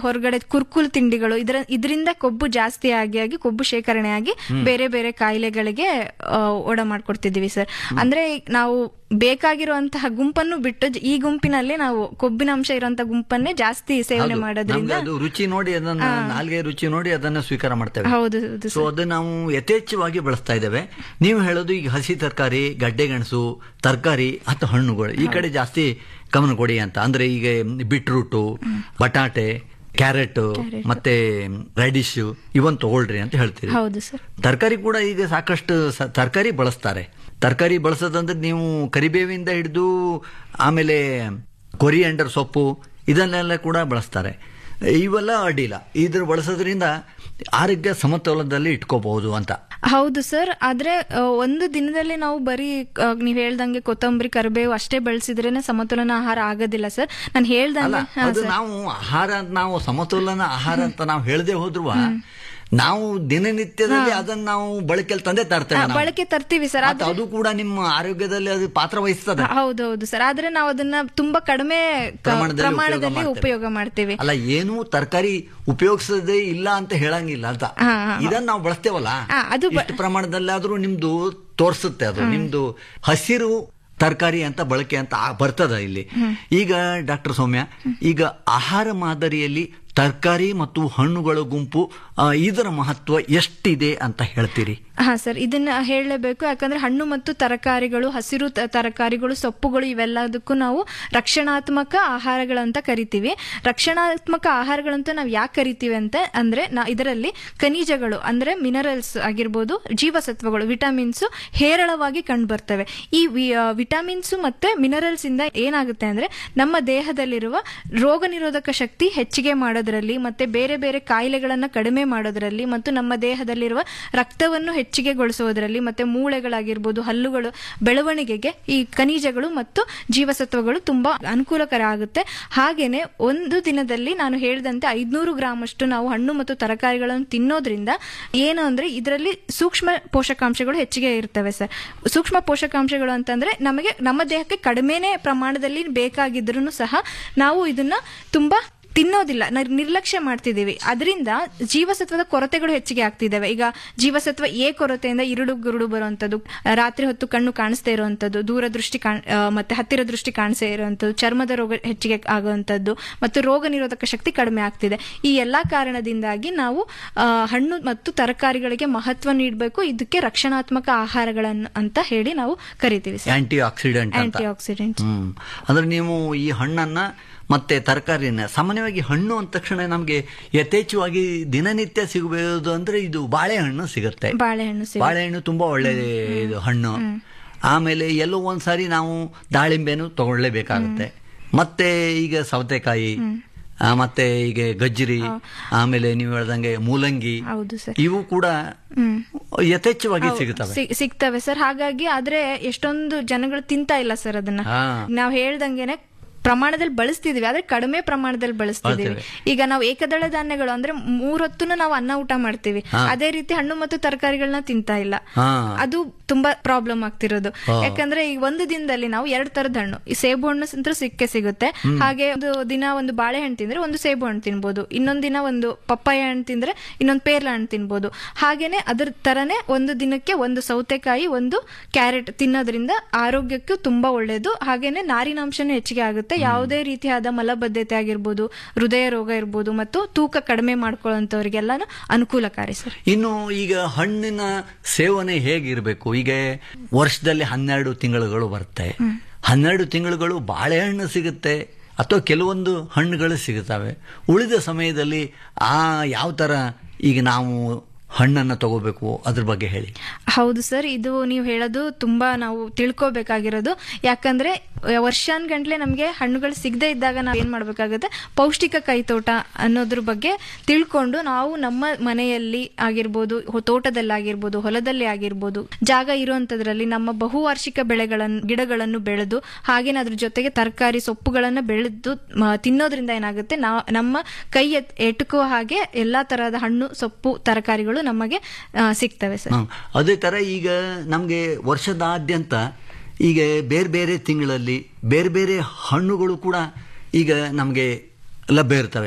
B: ಹೊರಗಡೆ ಕುರ್ಕುಲ್ ತಿಂಡಿಗಳು ಇದರ ಇದರಿಂದ ಕೊಬ್ಬು ಜಾಸ್ತಿ ಆಗಿ ಆಗಿ ಕೊಬ್ಬು ಶೇಖರಣೆ ಆಗಿ ಬೇರೆ ಬೇರೆ ಕಾಯಿಲೆಗಳಿಗೆ ಆ, ಒಡ ಮಾಡ್ಕೊಡ್ತಿದೀವಿ ಸರ್ ಅಂದ್ರೆ ನಾವು ಬೇಕಾಗಿರುವಂತಹ ಗುಂಪನ್ನು ಬಿಟ್ಟು ಜ- ಈ ಗುಂಪಿನಲ್ಲಿ ನಾವು ಕೊಬ್ಬಿನ ಅಂಶ ಇರುವಂತಹ ಗುಂಪನ್ನೇ ಜಾಸ್ತಿ ಸೇವನೆ
A: ಹೌದು.
B: ಮಾಡೋದ್ರಿಂದ
A: ನಮ್ಗೆ ಅದು ರುಚಿ ನೋಡಿ ಅದನ್ನ ನಾಲ್ಗೆ ರುಚಿ ನೋಡಿ ಅದನ್ನ ಸ್ವೀಕಾರ ಮಾಡ್ತೇವೆ
B: ಹೌದು ಹೌದು
A: ಸೊ ಅದು ನಾವು ಯಥೇಚ್ಛವಾಗಿ ಬಳಸ್ತಾ ಇದ್ದೇವೆ ನೀವು ಹೇಳೋದು ಈಗ ಹಸಿ ತರಕಾರಿ ಗಡ್ಡೆ ಗೆಣಸು ತರಕಾರಿ ಅಥವಾ ಹಣ್ಣುಗಳು ಈ ಕಡೆ ಜಾಸ್ತಿ ಗಮನ ಕೊಡಿ ಅಂತ ಅಂದ್ರೆ ಈಗ ಬೀಟ್ರೂಟು ಬಟಾಟೆ ಕ್ಯಾರೆಟ್ ಮತ್ತೆ ರೆಡಿಶ್ ಇವನ್ ತಗೊಳ್ರಿ ಅಂತ ಹೇಳ್ತೀರಿ
B: ಹೌದು ಸರ್
A: ತರಕಾರಿ ಕೂಡ ಈಗ ಸಾಕಷ್ಟು ತರಕಾರಿ ಬಳಸ್ತಾರೆ ತರಕಾರಿ ಬಳಸೋದಂದ್ರೆ ನೀವು ಕರಿಬೇವಿಂದ ಹಿಡಿದು ಆಮೇಲೆ ಕೊರಿಯಂಡರ್ ಸೊಪ್ಪು ಇದನ್ನೆಲ್ಲ ಕೂಡ ಬಳಸ್ತಾರೆ ಇವೆಲ್ಲ ಅಡ್ಡಿಲ್ಲ ಇದ್ರ ಬಳಸೋದ್ರಿಂದ ಆರೋಗ್ಯ ಸಮತೋಲನದಲ್ಲಿ ಇಟ್ಕೋಬಹುದು ಅಂತ
B: ಹೌದು ಸರ್ ಆದ್ರೆ ಆ, ಒಂದು ದಿನದಲ್ಲಿ ನಾವು ಬರೀ ಆ, ನೀವ್ ಹೇಳ್ದಂಗೆ ಕೊತ್ತಂಬರಿ ಕರಿಬೇವು ಅಷ್ಟೇ ಬೆಳೆಸಿದ್ರೇನೆ ಸಮತೋಲನ ಆಹಾರ ಆಗೋದಿಲ್ಲ ಸರ್ ನಾನು
A: ಅಲ್ಲ
B: ಹೇಳ್ದಂಗೆ ಹಾ,
A: ಅದು
B: ಸರ್.
A: ನಾವು ಆಹಾರ ಅಂತ ನಾವು ಸಮತೋಲನ ಆಹಾರ ಅಂತ ನಾವು ಹೇಳದೆ ಹೋದ್ರು ನಾವು ದಿನನಿತ್ಯದಲ್ಲಿ ಅದನ್ನ ನಾವು ಬಳಕೆಯಲ್ಲಿ ತಂದೆ ತರ್ತೇವೆ
B: ಆ,
A: ನಾವು.
B: ಬಳಕೆ ತರ್ತೀವಿ ಸರ್
A: ಮತ್ತೆ ಅದು ಕೂಡ ನಿಮ್ಮ ಆರೋಗ್ಯದಲ್ಲಿ ಅದು ಪಾತ್ರ ವಹಿಸ್ತದೆ
B: ಹೌದೌದು ಸರ್ ಆದ್ರೆ ನಾವು ಅದನ್ನ ತುಂಬಾ ಕಡಿಮೆ ಕ-
A: ಪ್ರಮಾಣದಲ್ಲಿ ಉಪಯೋಗ
B: ಪ್ರಮಾಣದಲ್ಲಿ
A: ಮಾಡ್ತೇವೆ.
B: ಉಪಯೋಗ ಮಾಡ್ತೀವಿ
A: ಅಲ್ಲ ಏನು ತರಕಾರಿ ಉಪಯೋಗಿಸದೇ ಇಲ್ಲ ಅಂತ ಹೇಳಂಗಿಲ್ಲ ಅಂತ
B: ಹಾ, ಹಾ.
A: ಇದನ್ನ ನಾವು ಬಳಸ್ತೇವಲ್ಲ
B: ಆ, ಅದು ಬ-
A: ಇಷ್ಟು ಪ್ರಮಾಣದಲ್ಲಾದ್ರೂ ನಿಮ್ದು ತೋರಿಸುತ್ತೆ ಅದು ನಿಮ್ದು ಹಸಿರು ತರಕಾರಿ ಅಂತ ಬಳಕೆ ಅಂತ ಆ- ಬರ್ತದ ಇಲ್ಲಿ ಈಗ ಡಾಕ್ಟರ್ ಸೌಮ್ಯ ಈಗ ಆಹಾರ ಮಾದರಿಯಲ್ಲಿ ತರಕಾರಿ ಮತ್ತು ಹಣ್ಣುಗಳ ಗುಂಪು ಆ, ಇದರ ಮಹತ್ವ ಎಷ್ಟಿದೆ ಅಂತ ಹೇಳ್ತೀರಿ
B: ಹಾ ಸರ್ ಇದನ್ನ ಹೇಳಲೇಬೇಕು ಯಾಕಂದ್ರೆ ಹಣ್ಣು ಮತ್ತು ತರಕಾರಿಗಳು ಹಸಿರು ತ- ತರಕಾರಿಗಳು ಸೊಪ್ಪುಗಳು ಇವೆಲ್ಲದಕ್ಕೂ ನಾವು ರಕ್ಷಣಾತ್ಮಕ ಆಹಾರಗಳಂತ ಕರಿತೀವಿ ರಕ್ಷಣಾತ್ಮಕ ಆಹಾರಗಳಂತ ನಾವು ಯಾಕೆ ಕರಿತೀವಿ ಅಂತ ಅಂದ್ರೆ ನಾ ಇದರಲ್ಲಿ ಖನಿಜಗಳು ಅಂದ್ರೆ ಮಿನರಲ್ಸ್ ಆಗಿರ್ಬೋದು ಜೀವಸತ್ವಗಳು ವಿಟಮಿನ್ಸ್ ಹೇರಳವಾಗಿ ಕಂಡು ಬರ್ತವೆ ಈ ವಿಟಮಿನ್ಸ್ ಮತ್ತೆ ಮಿನರಲ್ಸ್ ಇಂದ ಏನಾಗುತ್ತೆ ಅಂದ್ರೆ ನಮ್ಮ ದೇಹದಲ್ಲಿರುವ ರೋಗ ನಿರೋಧಕ ಶಕ್ತಿ ಹೆಚ್ಚಿಗೆ ಮಾಡೋದ್ರಲ್ಲಿ ಮತ್ತೆ ಬೇರೆ ಬೇರೆ ಕಾಯಿಲೆಗಳನ್ನ ಕಡಿಮೆ ಮಾಡೋದ್ರಲ್ಲಿ ಮತ್ತು ನಮ್ಮ ದೇಹದಲ್ಲಿರುವ ರಕ್ತವನ್ನು ಹೆಚ್ಚಿಗೆಗೊಳಿಸೋದ್ರಲ್ಲಿ ಮತ್ತೆ ಮೂಳೆಗಳಾಗಿರ್ಬೋದು ಹಲ್ಲುಗಳು ಬೆಳವಣಿಗೆಗೆ ಈ ಖನಿಜಗಳು ಮತ್ತು ಜೀವಸತ್ವಗಳು ತುಂಬಾ ಅನುಕೂಲಕರ ಆಗುತ್ತೆ ಹಾಗೇನೆ ಒಂದು ದಿನದಲ್ಲಿ ನಾನು ಹೇಳಿದಂತೆ ಐದ್ನೂರು ಗ್ರಾಮ್ ಅಷ್ಟು ನಾವು ಹಣ್ಣು ಮತ್ತು ತರಕಾರಿಗಳನ್ನು ತಿನ್ನೋದ್ರಿಂದ ಏನು ಅಂದ್ರೆ ಇದರಲ್ಲಿ ಸೂಕ್ಷ್ಮ ಪೋಷಕಾಂಶಗಳು ಹೆಚ್ಚಿಗೆ ಇರ್ತವೆ ಸರ್ ಸೂಕ್ಷ್ಮ ಪೋಷಕಾಂಶಗಳು ಅಂತಂದ್ರೆ ನಮಗೆ ನಮ್ಮ ದೇಹಕ್ಕೆ ಕಡಿಮೆನೇ ಪ್ರಮಾಣದಲ್ಲಿ ಬೇಕಾಗಿದ್ರೂ ಸಹ ನಾವು ಇದನ್ನ ತುಂಬಾ ತಿನ್ನೋದಿಲ್ಲ ನ- ನಿರ್ಲಕ್ಷ್ಯ ಮಾಡ್ತಿದ್ದೀವಿ ಅದರಿಂದ ಜೀವಸತ್ವದ ಕೊರತೆಗಳು ಹೆಚ್ಚಿಗೆ ಆಗ್ತಿದ್ದಾವೆ ಈಗ ಜೀವಸತ್ವ ಎ ಕೊರತೆಯಿಂದ ಇರುಡು ಗುರುಡು ಬರುವಂತದ್ದು ರಾತ್ರಿ ಹೊತ್ತು ಕಣ್ಣು ಕಾಣಿಸ್ತಾ ಇರುವಂತದ್ದು ದೂರದೃಷ್ಟಿ ಕಾಣ್ ಆ, ಮತ್ತೆ ಹತ್ತಿರ ದೃಷ್ಟಿ ಕಾಣಿಸ್ತಾ ಇರುವಂತದ್ದು ಚರ್ಮದ ರೋಗ ಹೆಚ್ಚಿಗೆ ಆಗುವಂತದ್ದು ಮತ್ತು ರೋಗ ನಿರೋಧಕ ಶಕ್ತಿ ಕಡಿಮೆ ಆಗ್ತಿದೆ ಈ ಎಲ್ಲಾ ಕಾರಣದಿಂದಾಗಿ ನಾವು ಆ, ಹಣ್ಣು ಮತ್ತು ತರಕಾರಿಗಳಿಗೆ ಮಹತ್ವ ನೀಡಬೇಕು ಇದಕ್ಕೆ ರಕ್ಷಣಾತ್ಮಕ ಆಹಾರಗಳನ್ನು ಅಂತ ಹೇಳಿ ನಾವು ಕರಿತೀವಿ ಸರ್
A: ಆಂಟಿ ಆಕ್ಸಿಡೆಂಟ್ ಅಂತ
B: ಆಂಟಿ ಆಕ್ಸಿಡೆಂಟ್
A: ಹ್ಮ್ ಅಂದ್ರೆ ನೀವು ಈ ಹಣ್ಣನ್ನ ಮತ್ತೆ ತರಕಾರಿನ ಸಾಮಾನ್ಯವಾಗಿ ಹಣ್ಣು ಅಂದ ತಕ್ಷಣ ನಮಗೆ ಯಥೇಚ್ಛವಾಗಿ ದಿನನಿತ್ಯ ಸಿಗಬಹುದು ಅಂದ್ರೆ ಇದು ಬಾಳೆಹಣ್ಣು ಸಿಗುತ್ತೆ
B: ಬಾಳೆಹಣ್ಣು ಸಿಗುತ್ತೆ.
A: ಬಾಳೆಹಣ್ಣು ತುಂಬಾ ಒಳ್ಳೆ ಇದು ಹಣ್ಣು ಆಮೇಲೆ ಎಲ್ಲೋ ಒಂದ್ಸಾರಿ ನಾವು ದಾಳಿಂಬೆನು ತಗೊಳ್ಳೇಬೇಕಾಗುತ್ತೆ ಮತ್ತೆ ಈಗ ಸೌತೆಕಾಯಿ ಆ, ಮತ್ತೆ ಈಗ ಗಜ್ಜರಿ ಆಮೇಲೆ ನೀವು ಹೇಳ್ದಂಗೆ ಮೂಲಂಗಿ
B: ಹೌದು ಸರ್
A: ಇವು ಕೂಡ
B: ಹ್ಮ್
A: ಯಥೇಚ್ಛವಾಗಿ ಸಿಗುತ್ತವೆ
B: ಸಿ- ಸಿಗ್ತವೆ ಸರ್ ಹಾಗಾಗಿ ಆದ್ರೆ ಎಷ್ಟೊಂದು ಜನಗಳು ತಿಂತಾ ಇಲ್ಲ ಸರ್ ಅದನ್ನ
A: ಹಾ.
B: ನಾವ್ ಹೇಳ್ದಂಗೆನೆ ಪ್ರಮಾಣದಲ್ಲಿ ಬಳಸ್ತಿದೀವಿ ಆದ್ರೆ ಕಡಿಮೆ ಪ್ರಮಾಣದಲ್ಲಿ ಬಳಸ್ತಿದೀವಿ
A: ಬಳಸ್ತೇವೆ.
B: ಈಗ ನಾವು ಏಕದಳ ಧಾನ್ಯಗಳು ಅಂದ್ರೆ ಮೂರೊತ್ತುನು ನಾವು ಅನ್ನ ಊಟ ಮಾಡ್ತೀವಿ ಅದೇ ರೀತಿ ಹಣ್ಣು ಮತ್ತು ತರಕಾರಿಗಳನ್ನ ತಿಂತಾ ಇಲ್ಲ
A: ಹಾ
B: ಅದು ತುಂಬಾ ಪ್ರಾಬ್ಲಮ್ ಆಗ್ತಿರೋದು
A: ಹಾ.
B: ಯಾಕಂದ್ರೆ ಈ ಒಂದು ದಿನದಲ್ಲಿ ನಾವು ಎರಡ್ ತರದ ಹಣ್ಣು ಈ ಸೇಬು ಹಣ್ಣು ಅಂತೂ ಸಿಕ್ಕೇ ಸಿಗುತ್ತೆ ಹಾಗೆ ಒಂದು ದಿನ ಒಂದು ಬಾಳೆಹಣ್ಣು ತಿಂದ್ರೆ ಒಂದು ಸೇಬು ಹಣ್ಣು ತಿನ್ಬೋದು ಇನ್ನೊಂದ್ ದಿನ ಒಂದು ಪಪ್ಪಾಯ ಹಣ್ಣು ತಿಂದ್ರೆ ಇನ್ನೊಂದು ಪೇರ್ಲ ಹಣ್ಣು ತಿನ್ಬೋದು ಹಾಗೇನೆ ಅದ್ರ ತರನೇ ಒಂದು ದಿನಕ್ಕೆ ಒಂದು ಸೌತೆಕಾಯಿ ಒಂದು ಕ್ಯಾರೆಟ್ ತಿನ್ನೋದ್ರಿಂದ ಆರೋಗ್ಯಕ್ಕೂ ತುಂಬಾ ಒಳ್ಳೇದು ಹಾಗೇನೆ ನಾರಿನಾಂಶನೂ ಹೆಚ್ಚಿಗೆ ಆಗುತ್ತೆ ಯಾವುದೇ ರೀತಿಯಾದ ಮಲಬದ್ಧತೆ ಆಗಿರ್ಬೋದು ಹೃದಯ ರೋಗ ಇರ್ಬೋದು ಮತ್ತು ತೂಕ ಕಡಿಮೆ ಮಾಡ್ಕೊಳ್ಳೋಂಥವ್ರಿಗೆಲ್ಲಾನು ಅನುಕೂಲಕಾರಿ ಸರ್
A: ಇನ್ನು ಈಗ ಹಣ್ಣಿನ ಸೇವನೆ ಹೇಗಿರಬೇಕು ಈಗ ವರ್ಷದಲ್ಲಿ ಹನ್ನೆರಡು ತಿಂಗಳುಗಳು ಬರುತ್ತೆ ಹನ್ನೆರಡು ತಿಂಗಳುಗಳು ಬಾಳೆಹಣ್ಣು ಸಿಗುತ್ತೆ ಅಥವಾ ಕೆಲವೊಂದು ಹಣ್ಣುಗಳು ಸಿಗುತ್ತವೆ ಉಳಿದ ಸಮಯದಲ್ಲಿ ಆ ಯಾವ ಥರ ಈಗ ನಾವು ಹಣ್ಣನ್ನು ತಗೋಬೇಕು ಅದ್ರ ಬಗ್ಗೆ ಹೇಳಿ
B: ಹೌದು ಸರ್ ಇದು ನೀವು ಹೇಳೋದು ತುಂಬಾ ನಾವು ತಿಳ್ಕೊಬೇಕಾಗಿರೋದು ಯಾಕಂದ್ರೆ ವರ್ಷಾನ್ಗಂಟ್ಲೆ ನಮಗೆ ಹಣ್ಣುಗಳು ಸಿಗದೆ ಇದ್ದಾಗ ನಾವು ಏನ್ ಮಾಡ್ಬೇಕಾಗುತ್ತೆ ಪೌಷ್ಟಿಕ ಕೈತೋಟ ಅನ್ನೋದ್ರ ಬಗ್ಗೆ ತಿಳ್ಕೊಂಡು ನಾವು ನಮ್ಮ ಮನೆಯಲ್ಲಿ ಆಗಿರ್ಬೋದು ಹೊ- ತೋಟದಲ್ಲಾಗಿರ್ಬೋದು ಹೊಲದಲ್ಲಿ ಆಗಿರ್ಬೋದು ಜಾಗ ಇರುವಂತದ್ರಲ್ಲಿ ನಮ್ಮ ಬಹುವಾರ್ಷಿಕ ಬೆಳೆಗಳನ್ನು ಗಿಡಗಳನ್ನು ಬೆಳೆದು ಹಾಗೇನೆ ಅದ್ರ ಜೊತೆಗೆ ತರಕಾರಿ ಸೊಪ್ಪುಗಳನ್ನ ಬೆಳೆದು ಮ- ತಿನ್ನೋದ್ರಿಂದ ಏನಾಗುತ್ತೆ ನಾವು ನಮ್ಮ ಕೈ ಎತ್- ಎಟುಕುವ ಹಾಗೆ ಎಲ್ಲಾ ತರಹದ ಹಣ್ಣು ಸೊಪ್ಪು ತರಕಾರಿಗಳು ನಮಗೆ ಆ, ಸಿಗ್ತವೆ ಸರ್
A: ಹ್ಮ್. ಅದೇ ಥರ ಈಗ ನಮಗೆ ವರ್ಷದಾದ್ಯಂತ ಈಗ ಬೇರೆ ಬೇರೆ ತಿಂಗಳಲ್ಲಿ ಬೇರೆ ಬೇರೆ ಹಣ್ಣುಗಳು ಕೂಡ ಈಗ ನಮಗೆ ಲಭ್ಯ ಇರ್ತವೆ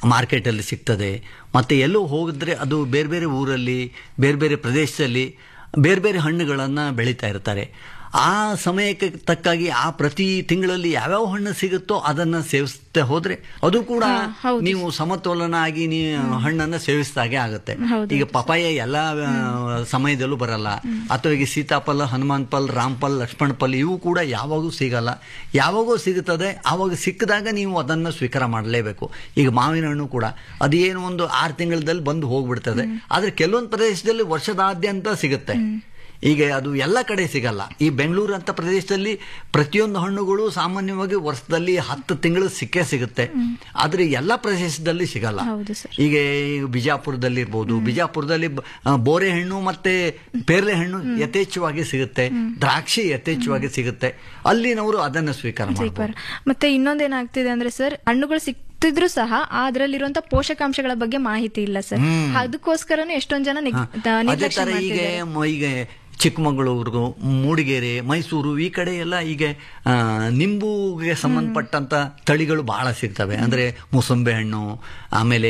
A: ಮಾರ್ಕೆಟಲ್ಲಿ ಸಿಗ್ತದೆ ಮತ್ತು ಎಲ್ಲೋ ಹೋಗಿದ್ರೆ ಅದು ಬೇರೆ ಬೇರೆ ಊರಲ್ಲಿ ಬೇರೆ ಬೇರೆ ಪ್ರದೇಶದಲ್ಲಿ ಬೇರೆ ಬೇರೆ ಹಣ್ಣುಗಳನ್ನು ಬೆಳೀತಾ ಇರ್ತಾರೆ ಆ ಸಮಯಕ್ಕೆ ತಕ್ಕಾಗಿ ಆ ಪ್ರತಿ ತಿಂಗಳಲ್ಲಿ ಯಾವ್ಯಾವ ಹಣ್ಣು ಸಿಗುತ್ತೋ ಅದನ್ನು ಸೇವಿಸ್ತಾ ಹೋದ್ರೆ ಅದು ಕೂಡ
B: ಹೌದು.
A: ನೀವು ಸಮತೋಲನ ಆಗಿ ನೀವು ಹಣ್ಣನ್ನು ಸೇವಿಸಿದಾಗೆ ಆಗುತ್ತೆ
B: ಹೌದು,
A: ಈಗ ಪಪಾಯ ಎಲ್ಲ ಆ, ಸಮಯದಲ್ಲೂ ಬರಲ್ಲ ಅಥವಾ ಈಗ ಸೀತಾಫಲ ಹನುಮಾನ್ ಫಲ್ ರಾಮ್ ಫಲ್ ಲಕ್ಷ್ಮಣ ಫಲ್ ಇವು ಕೂಡ ಯಾವಾಗೂ ಸಿಗಲ್ಲ ಯಾವಾಗೂ ಸಿಗುತ್ತದೆ ಆವಾಗ ಸಿಕ್ಕಿದಾಗ ನೀವು ಅದನ್ನು ಸ್ವೀಕಾರ ಮಾಡಲೇಬೇಕು ಈಗ ಮಾವಿನ ಹಣ್ಣು ಕೂಡ ಅದೇನು ಒಂದು ಆರು ತಿಂಗಳಲ್ಲಿ ಬಂದು ಹೋಗ್ಬಿಡ್ತದೆ ಆದ್ರೆ ಕೆಲವೊಂದು ಪ್ರದೇಶದಲ್ಲಿ ವರ್ಷದಾದ್ಯಂತ ಸಿಗುತ್ತೆ ಈಗ ಅದು ಎಲ್ಲ ಕಡೆ ಸಿಗಲ್ಲ ಈ ಬೆಂಗಳೂರು ಅಂತ ಪ್ರದೇಶದಲ್ಲಿ ಪ್ರತಿಯೊಂದು ಹಣ್ಣುಗಳು ಸಾಮಾನ್ಯವಾಗಿ ವರ್ಷದಲ್ಲಿ ಹತ್ತು ತಿಂಗಳು ಸಿಕ್ಕೇ ಸಿಗುತ್ತೆ ಆದ್ರೆ ಎಲ್ಲ ಪ್ರದೇಶದಲ್ಲಿ ಸಿಗಲ್ಲ
B: ಹೌದು ಸರ್
A: ಈಗ ಈಗ ಬಿಜಾಪುರದಲ್ಲಿ ಇರ್ಬೋದು ಬಿಜಾಪುರದಲ್ಲಿ ಬ- ಆ, ಬೋರೆ ಹಣ್ಣು ಮತ್ತೆ ಪೇರ್ಲೆ ಹಣ್ಣು ಯಥೇಚ್ಛವಾಗಿ ಸಿಗುತ್ತೆ ದ್ರಾಕ್ಷಿ ಯಥೇಚ್ಛವಾಗಿ ಸಿಗುತ್ತೆ ಅಲ್ಲಿನವರು ಅದನ್ನು ಸ್ವೀಕಾರ
B: ಸೂಪರ್
A: ಮಾಡ್ತಾರೆ
B: ಮತ್ತೆ ಇನ್ನೊಂದೇನಾಗ್ತಿದೆ ಅಂದ್ರೆ ಸರ್ ಹಣ್ಣುಗಳು ಸಿಕ್ತಿದ್ರು ಸಹ ಅದರಲ್ಲಿರುವಂತ ಪೋಷಕಾಂಶಗಳ ಬಗ್ಗೆ ಮಾಹಿತಿ ಇಲ್ಲ ಸರ್ ಅದಕ್ಕೋಸ್ಕರನು ಎಷ್ಟೊಂದ್ ಜನ ನಿಗ್- ದ-
A: ಅದೇ
B: ನಿರ್ಲಕ್ಷ್ಯ
A: ತರ ಈಗ
B: ಮಾಡ್ತಿದ್ದಾರೆ.
A: ಮ- ಈಗ ಚಿಕ್ಕಮಗಳೂರು ಮೂಡಿಗೆರೆ ಮೈಸೂರು ಈ ಕಡೆ ಎಲ್ಲ ಈಗ ಆ, ನಿಂಬುಗೆ ಸಂಬಂಧಪಟ್ಟಂತ ತಳಿಗಳು ಬಹಳ ಸಿಗ್ತವೆ ಅಂದ್ರೆ ಮೂಸಂಬೆ ಹಣ್ಣು ಆಮೇಲೆ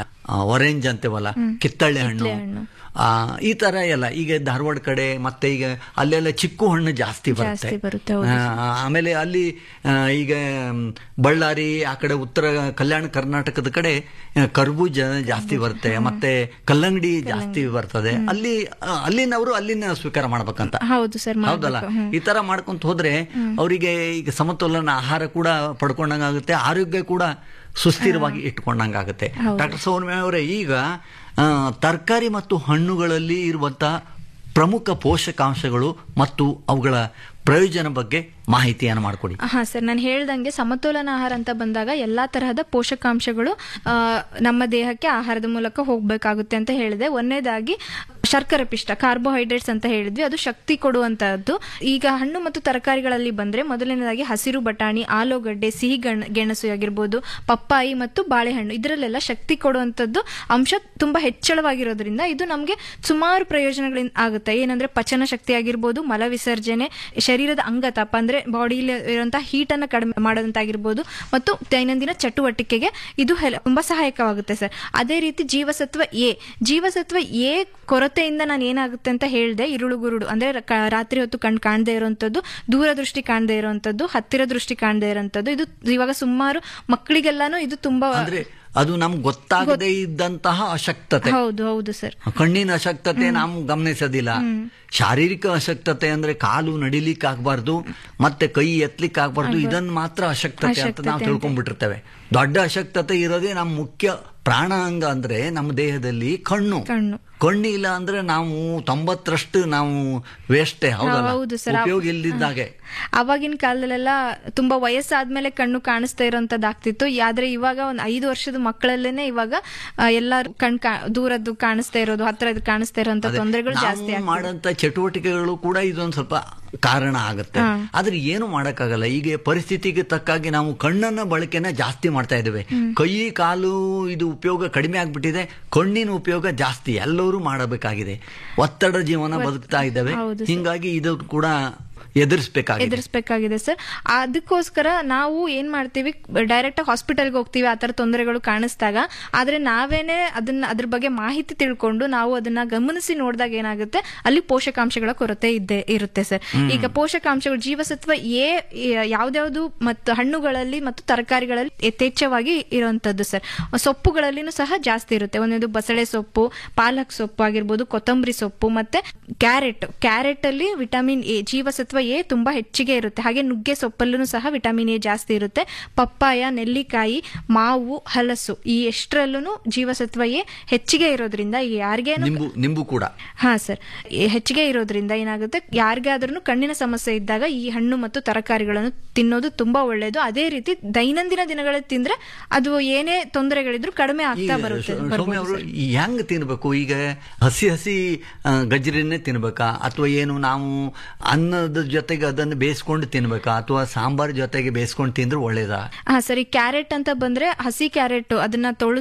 A: ಆರೆಂಜ್ ಅಂತೇವಲ್ಲ ಕಿತ್ತಳೆ ಹಣ್ಣು
B: ಹಣ್ಣು.
A: ಆ, ಈ ತರ ಎಲ್ಲ ಈಗ ಧಾರವಾಡ ಕಡೆ ಮತ್ತೆ ಈಗ ಅಲ್ಲೆಲ್ಲ ಚಿಕ್ಕು ಹಣ್ಣು ಜಾಸ್ತಿ ಬರುತ್ತೆ
B: ಜಾಸ್ತಿ ಬರುತ್ತೆ, ಹೌದು
A: ಆ, ಆಮೇಲೆ ಅಲ್ಲಿ ಆ, ಈಗ ಮ್, ಬಳ್ಳಾರಿ ಆ ಕಡೆ ಉತ್ತರ ಕಲ್ಯಾಣ ಕರ್ನಾಟಕದ ಕಡೆ ಆ, ಕರ್ಬೂಜ ಜಾಸ್ತಿ ಬರುತ್ತೆ ಮತ್ತೆ ಕಲ್ಲಂಗಡಿ ಜಾಸ್ತಿ ಬರ್ತದೆ ಅಲ್ಲಿ ಆ, ಅಲ್ಲಿನವರು ಅಲ್ಲಿನ ಸ್ವೀಕಾರ ಮಾಡ್ಬೇಕಂತ
B: ಹೌದು ಸರ್
A: ಹೌದಲ್ಲ
B: ಮಾಡ್ಬೇಕು. ಹ್ಮ್.
A: ಈ ತರ ಮಾಡ್ಕೊಂತ ಹೋದ್ರೆ ಅವರಿಗೆ ಈಗ ಸಮತೋಲನ ಆಹಾರ ಕೂಡ ಪಡ್ಕೊಂಡಂಗಾಗುತ್ತೆ ಆರೋಗ್ಯ ಕೂಡ ಸುಸ್ಥಿರವಾಗಿ ಇಟ್ಕೊಂಡಂಗಾಗುತ್ತೆ
B: ಹೌದು.
A: ಡಾಕ್ಟರ್ ಸೌಮ್ಯ ಅವರೇ ಈಗ ಆ, ತರಕಾರಿ ಮತ್ತು ಹಣ್ಣುಗಳಲ್ಲಿ ಇರುವಂತಹ ಪ್ರಮುಖ ಪೋಷಕಾಂಶಗಳು ಮತ್ತು ಅವುಗಳ ಪ್ರಯೋಜನ ಬಗ್ಗೆ ಮಾಹಿತಿಯನ್ನು ಮಾಡಿಕೊಡಿ
B: ಹಾ ಸರ್ ನಾನು ಹೇಳ್ದಂಗೆ ಸಮತೋಲನ ಆಹಾರ ಅಂತ ಬಂದಾಗ ಎಲ್ಲಾ ತರಹದ ಪೋಷಕಾಂಶಗಳು ಆ, ನಮ್ಮ ದೇಹಕ್ಕೆ ಆಹಾರದ ಮೂಲಕ ಹೋಗ್ಬೇಕಾಗುತ್ತೆ ಅಂತ ಹೇಳಿದೆ ಒಂದನೇದಾಗಿ ಶರ್ಕರೆ ಪಿಷ್ಟ ಕಾರ್ಬೋಹೈಡ್ರೇಟ್ಸ್ ಅಂತ ಹೇಳಿದ್ವಿ ಅದು ಶಕ್ತಿ ಕೊಡುವಂತಹದ್ದು ಈಗ ಹಣ್ಣು ಮತ್ತು ತರಕಾರಿಗಳಲ್ಲಿ ಬಂದ್ರೆ ಮೊದಲನೇದಾಗಿ ಹಸಿರು ಬಟಾಣಿ ಆಲೂಗಡ್ಡೆ ಸಿಹಿ ಗಣ- ಗೆಣಸು ಆಗಿರ್ಬೋದು ಪಪ್ಪಾಯಿ ಮತ್ತು ಬಾಳೆಹಣ್ಣು ಇದರಲ್ಲೆಲ್ಲ ಶಕ್ತಿ ಕೊಡುವಂತದ್ದು ಅಂಶ ತುಂಬಾ ಹೆಚ್ಚಳವಾಗಿರೋದ್ರಿಂದ ಇದು ನಮಗೆ ಸುಮಾರು ಪ್ರಯೋಜನಗಳಿಂದ ಆಗುತ್ತೆ ಏನಂದ್ರೆ ಪಚನ ಶಕ್ತಿ ಆಗಿರ್ಬೋದು ಮಲ ವಿಸರ್ಜನೆ ಶರೀರದ ಅಂಗತಾಪ ಅಂದ್ರೆ ಬಾಡಿಯಲ್ಲಿ ಇರುವಂತಹ ಹೀಟ್ ಅನ್ನ ಕಡಿಮೆ ಮಾಡೋದಂತಾಗಿರ್ಬೋದು ಮತ್ತು ದೈನಂದಿನ ಚಟುವಟಿಕೆಗೆ ಇದು ಹೆಲ್- ತುಂಬಾ ಸಹಾಯಕವಾಗುತ್ತೆ ಸರ್ ಅದೇ ರೀತಿ ಜೀವಸತ್ವ ಎ ಜೀವಸತ್ವ ಎ ಕೊರತೆಯಿಂದ ನಾನು ಏನಾಗುತ್ತೆ ಅಂತ ಹೇಳಿದೆ ಇರುಳುಗುರುಡು ಅಂದ್ರೆ ರ- ಕ- ರಾತ್ರಿ ಹೊತ್ತು ಕಣ್ ಕಾಣದೇ ಇರುವಂತದ್ದು ದೂರದೃಷ್ಟಿ ಕಾಣದೇ ಇರುವಂತದ್ದು ಹತ್ತಿರ ದೃಷ್ಟಿ ಕಾಣದೇ ಇರುವಂತದ್ದು ಇದು ಇವಾಗ ಸುಮಾರು ಮಕ್ಕಳಿಗೆಲ್ಲಾನು ಇದು ತುಂಬಾ
A: ಅಂದ್ರೆ ಅದು ನಮ್ಗೆ ಗೊತ್ತಾಗದೇ ಇದ್ದಂತಹ ಅಶಕ್ತತೆ
B: ಹೌದು ಹೌದು ಸರ್
A: ಕಣ್ಣಿನ ಅಶಕ್ತತೆ ನಾವು ಗಮನಿಸೋದಿಲ್ಲ ಶಾರೀರಿಕ ಅಶಕ್ತತೆ ಅಂದ್ರೆ ಕಾಲು ನಡಿಲಿಕ್ಕೆ ಆಗ್ಬಾರ್ದು ಮತ್ತೆ ಕೈ ಎತ್ತಲಿಕ್ಕೆ ಆಗ್ಬಾರ್ದು ಇದನ್ನ ಮಾತ್ರ ಅಶಕ್ತತೆ ಅಂತ
B: ಅಶಕ್ತತೆ
A: ನಾವು
B: ಅಂತ.
A: ತಿಳ್ಕೊಂಡ್ಬಿಟ್ಟಿರ್ತೇವೆ ದೊಡ್ಡ ಅಶಕ್ತತೆ ಇರೋದೇ ನಮ್ಮ ಮುಖ್ಯ ಪ್ರಾಣ ಅಂಗ ಅಂದ್ರೆ ನಮ್ಮ ದೇಹದಲ್ಲಿ ಕಣ್ಣು
B: ಕಣ್ಣು
A: ಕಣ್ಣಿಲ್ಲ ಅಂದ್ರೆ ನಾವು ತೊಂಬತ್ತರಷ್ಟು ನಾವು ವೇಸ್ಟೇ ಹೌದಲ್ಲ
B: ಹೌದು ಸರ್.
A: ಉಪಯೋಗ ಇಲ್ದಿದ್ದಾಗೆ
B: ಅವಾಗಿನ ಕಾಲದಲ್ಲೆಲ್ಲ ತುಂಬಾ ವಯಸ್ಸಾದ್ಮೇಲೆ ಕಣ್ಣು ಕಾಣಿಸ್ತಾ ಇರೋಂಥದ್ದು ಆಗ್ತಿತ್ತು ಆದ್ರೆ ಇವಾಗ ಒಂದ್ ಐದು ವರ್ಷದ ಮಕ್ಕಳಲ್ಲೇನೆ ಇವಾಗ ಆ, ಎಲ್ಲ ಕಣ್ ಕಾ- ದೂರದ್ದು ಕಾಣಿಸ್ತಾ ಇರೋದು ಹತ್ತಿರದ್ದು ಕಾಣಿಸ್ತಾ ಇರೋಂಥ
A: ಅದೇ,
B: ತೊಂದರೆಗಳು
A: ನಾವು
B: ಜಾಸ್ತಿ ಆಗ್ತಿದೆ
A: ಮಾಡಂತ ಚಟುವಟಿಕೆಗಳು ಕೂಡ ಇದೊಂದು ಸ್ವಲ್ಪ ಕಾರಣ ಆಗುತ್ತೆ ಆದ್ರೆ ಏನು ಮಾಡಕ್ಕಾಗಲ್ಲ ಈಗ ಪರಿಸ್ಥಿತಿಗೆ ತಕ್ಕಾಗಿ ನಾವು ಕಣ್ಣನ್ನ ಬಳಕೆನ ಜಾಸ್ತಿ ಮಾಡ್ತಾ ಇದ್ದೇವೆ ಕೈ ಕಾಲು ಇದು ಉಪಯೋಗ ಕಡಿಮೆ ಆಗ್ಬಿಟ್ಟಿದೆ ಕಣ್ಣಿನ ಉಪಯೋಗ ಜಾಸ್ತಿ ಎಲ್ಲರೂ ಮಾಡಬೇಕಾಗಿದೆ ಒತ್ತಡ ಜೀವನ ಬದುಕ್ತಾ ಇದ್ದೇವೆ
B: ಹೌದು ಸರ್.
A: ಹಿಂಗಾಗಿ ಇದು ಕೂಡ ಎದುರಿಸಬೇಕಾಗಿದೆ
B: ಎದುರಿಸಬೇಕಾಗಿದೆ ಸರ್ ಅದಕ್ಕೋಸ್ಕರ ನಾವು ಏನ್ ಮಾಡ್ತೀವಿ ಡೈರೆಕ್ಟ್ ಆಗಿ ಹಾಸ್ಪಿಟಲ್ಗೆ ಹೋಗ್ತೀವಿ ಆ ತರ ತೊಂದರೆಗಳು ಕಾಣಿಸ್ದಾಗ ಆದ್ರೆ ನಾವೇನೆ ಅದನ್ನ ಅದ್ರ ಬಗ್ಗೆ ಮಾಹಿತಿ ತಿಳ್ಕೊಂಡು ನಾವು ಅದನ್ನ ಗಮನಿಸಿ ನೋಡಿದಾಗ ಏನಾಗುತ್ತೆ ಅಲ್ಲಿ ಪೋಷಕಾಂಶಗಳ ಕೊರತೆ ಇದ್ದೇ ಇರುತ್ತೆ ಸರ್ ಈಗ ಪೋಷಕಾಂಶಗಳು ಜೀವಸತ್ವ ಎ ಯಾವ್ದ್ಯಾವ್ದು ಮತ್ತು ಹಣ್ಣುಗಳಲ್ಲಿ ಮತ್ತು ತರಕಾರಿಗಳಲ್ಲಿ ಯಥೇಚ್ಛವಾಗಿ ಇರುವಂತದ್ದು ಸರ್ ಸೊಪ್ಪುಗಳಲ್ಲಿನೂ ಸಹ ಜಾಸ್ತಿ ಇರುತ್ತೆ ಒಂದೊಂದು ಬಸಳೆ ಸೊಪ್ಪು ಪಾಲಕ್ ಸೊಪ್ಪು ಆಗಿರ್ಬೋದು ಕೊತ್ತಂಬರಿ ಸೊಪ್ಪು ಮತ್ತೆ ಕ್ಯಾರೆಟ್ ಕ್ಯಾರೆಟ್ ಅಲ್ಲಿ ವಿಟಮಿನ್ ಎ ಜೀವಸತ್ವ ಎ ತುಂಬಾ ಹೆಚ್ಚಿಗೆ ಇರುತ್ತೆ ಹಾಗೆ ನುಗ್ಗೆ ಸೊಪ್ಪಲ್ಲೂ ಸಹ ವಿಟಮಿನ್ ಎ ಜಾಸ್ತಿ ಇರುತ್ತೆ ಪಪ್ಪಾಯ ನೆಲ್ಲಿಕಾಯಿ ಮಾವು ಹಲಸು ಈ ಎಷ್ಟರಲ್ಲೂ ಜೀವಸತ್ವ ಎ ಹೆಚ್ಚಿಗೆ ಇರೋದ್ರಿಂದ ಈಗ ಯಾರಿಗೇನು
A: ನಿಂಬು ನಿಂಬು ಕೂಡ
B: ಹಾ ಸರ್ ಈ ಹೆಚ್ಚಿಗೆ ಇರೋದ್ರಿಂದ ಏನಾಗುತ್ತೆ ಯಾರಿಗಾದ್ರೂ ಕಣ್ಣಿನ ಸಮಸ್ಯೆ ಇದ್ದಾಗ ಈ ಹಣ್ಣು ಮತ್ತು ತರಕಾರಿಗಳನ್ನು ತಿನ್ನೋದು ತುಂಬಾ ಒಳ್ಳೆಯದು ಅದೇ ರೀತಿ ದೈನಂದಿನ ದಿನಗಳಲ್ಲಿ ತಿಂದ್ರೆ ಅದು ಏನೇ ತೊಂದರೆಗಳಿದ್ರು ಕಡಿಮೆ
A: ಈಗ
B: ಆಗ್ತಾ ಬರುತ್ತೆ
A: ಸೌ-
B: ಬರ್ಬೋದು
A: ಸೌಮ್ಯ ಅವರು
B: ಸರ್.
A: ಹೆಂಗ್ ತಿನ್ಬೇಕು ಈಗ ಹಸಿ ಹಸಿ ಆ, ಗಜ್ರಿನೇ ತಿನ್ಬೇಕಾ ಅಥವಾ ಏನು ನಾವು ಅನ್ನದ ಜೊತೆಗೆ ಅದನ್ನು ಬೇಯಿಸ್ಕೊಂಡು ತಿನ್ಬೇಕಾ ಅಥವಾ ಸಾಂಬಾರ್ ಜೊತೆಗೆ ಬೇಯಿಸ್ಕೊಂಡು ತಿಂದ್ರೆ ಒಳ್ಳೇದಾ
B: ಹಾ ಸರಿ ಕ್ಯಾರೆಟ್ ಅಂತ ಬಂದ್ರೆ ಹಸಿ ಕ್ಯಾರೆಟ್ ಅದನ್ನ ತೊಳೆದು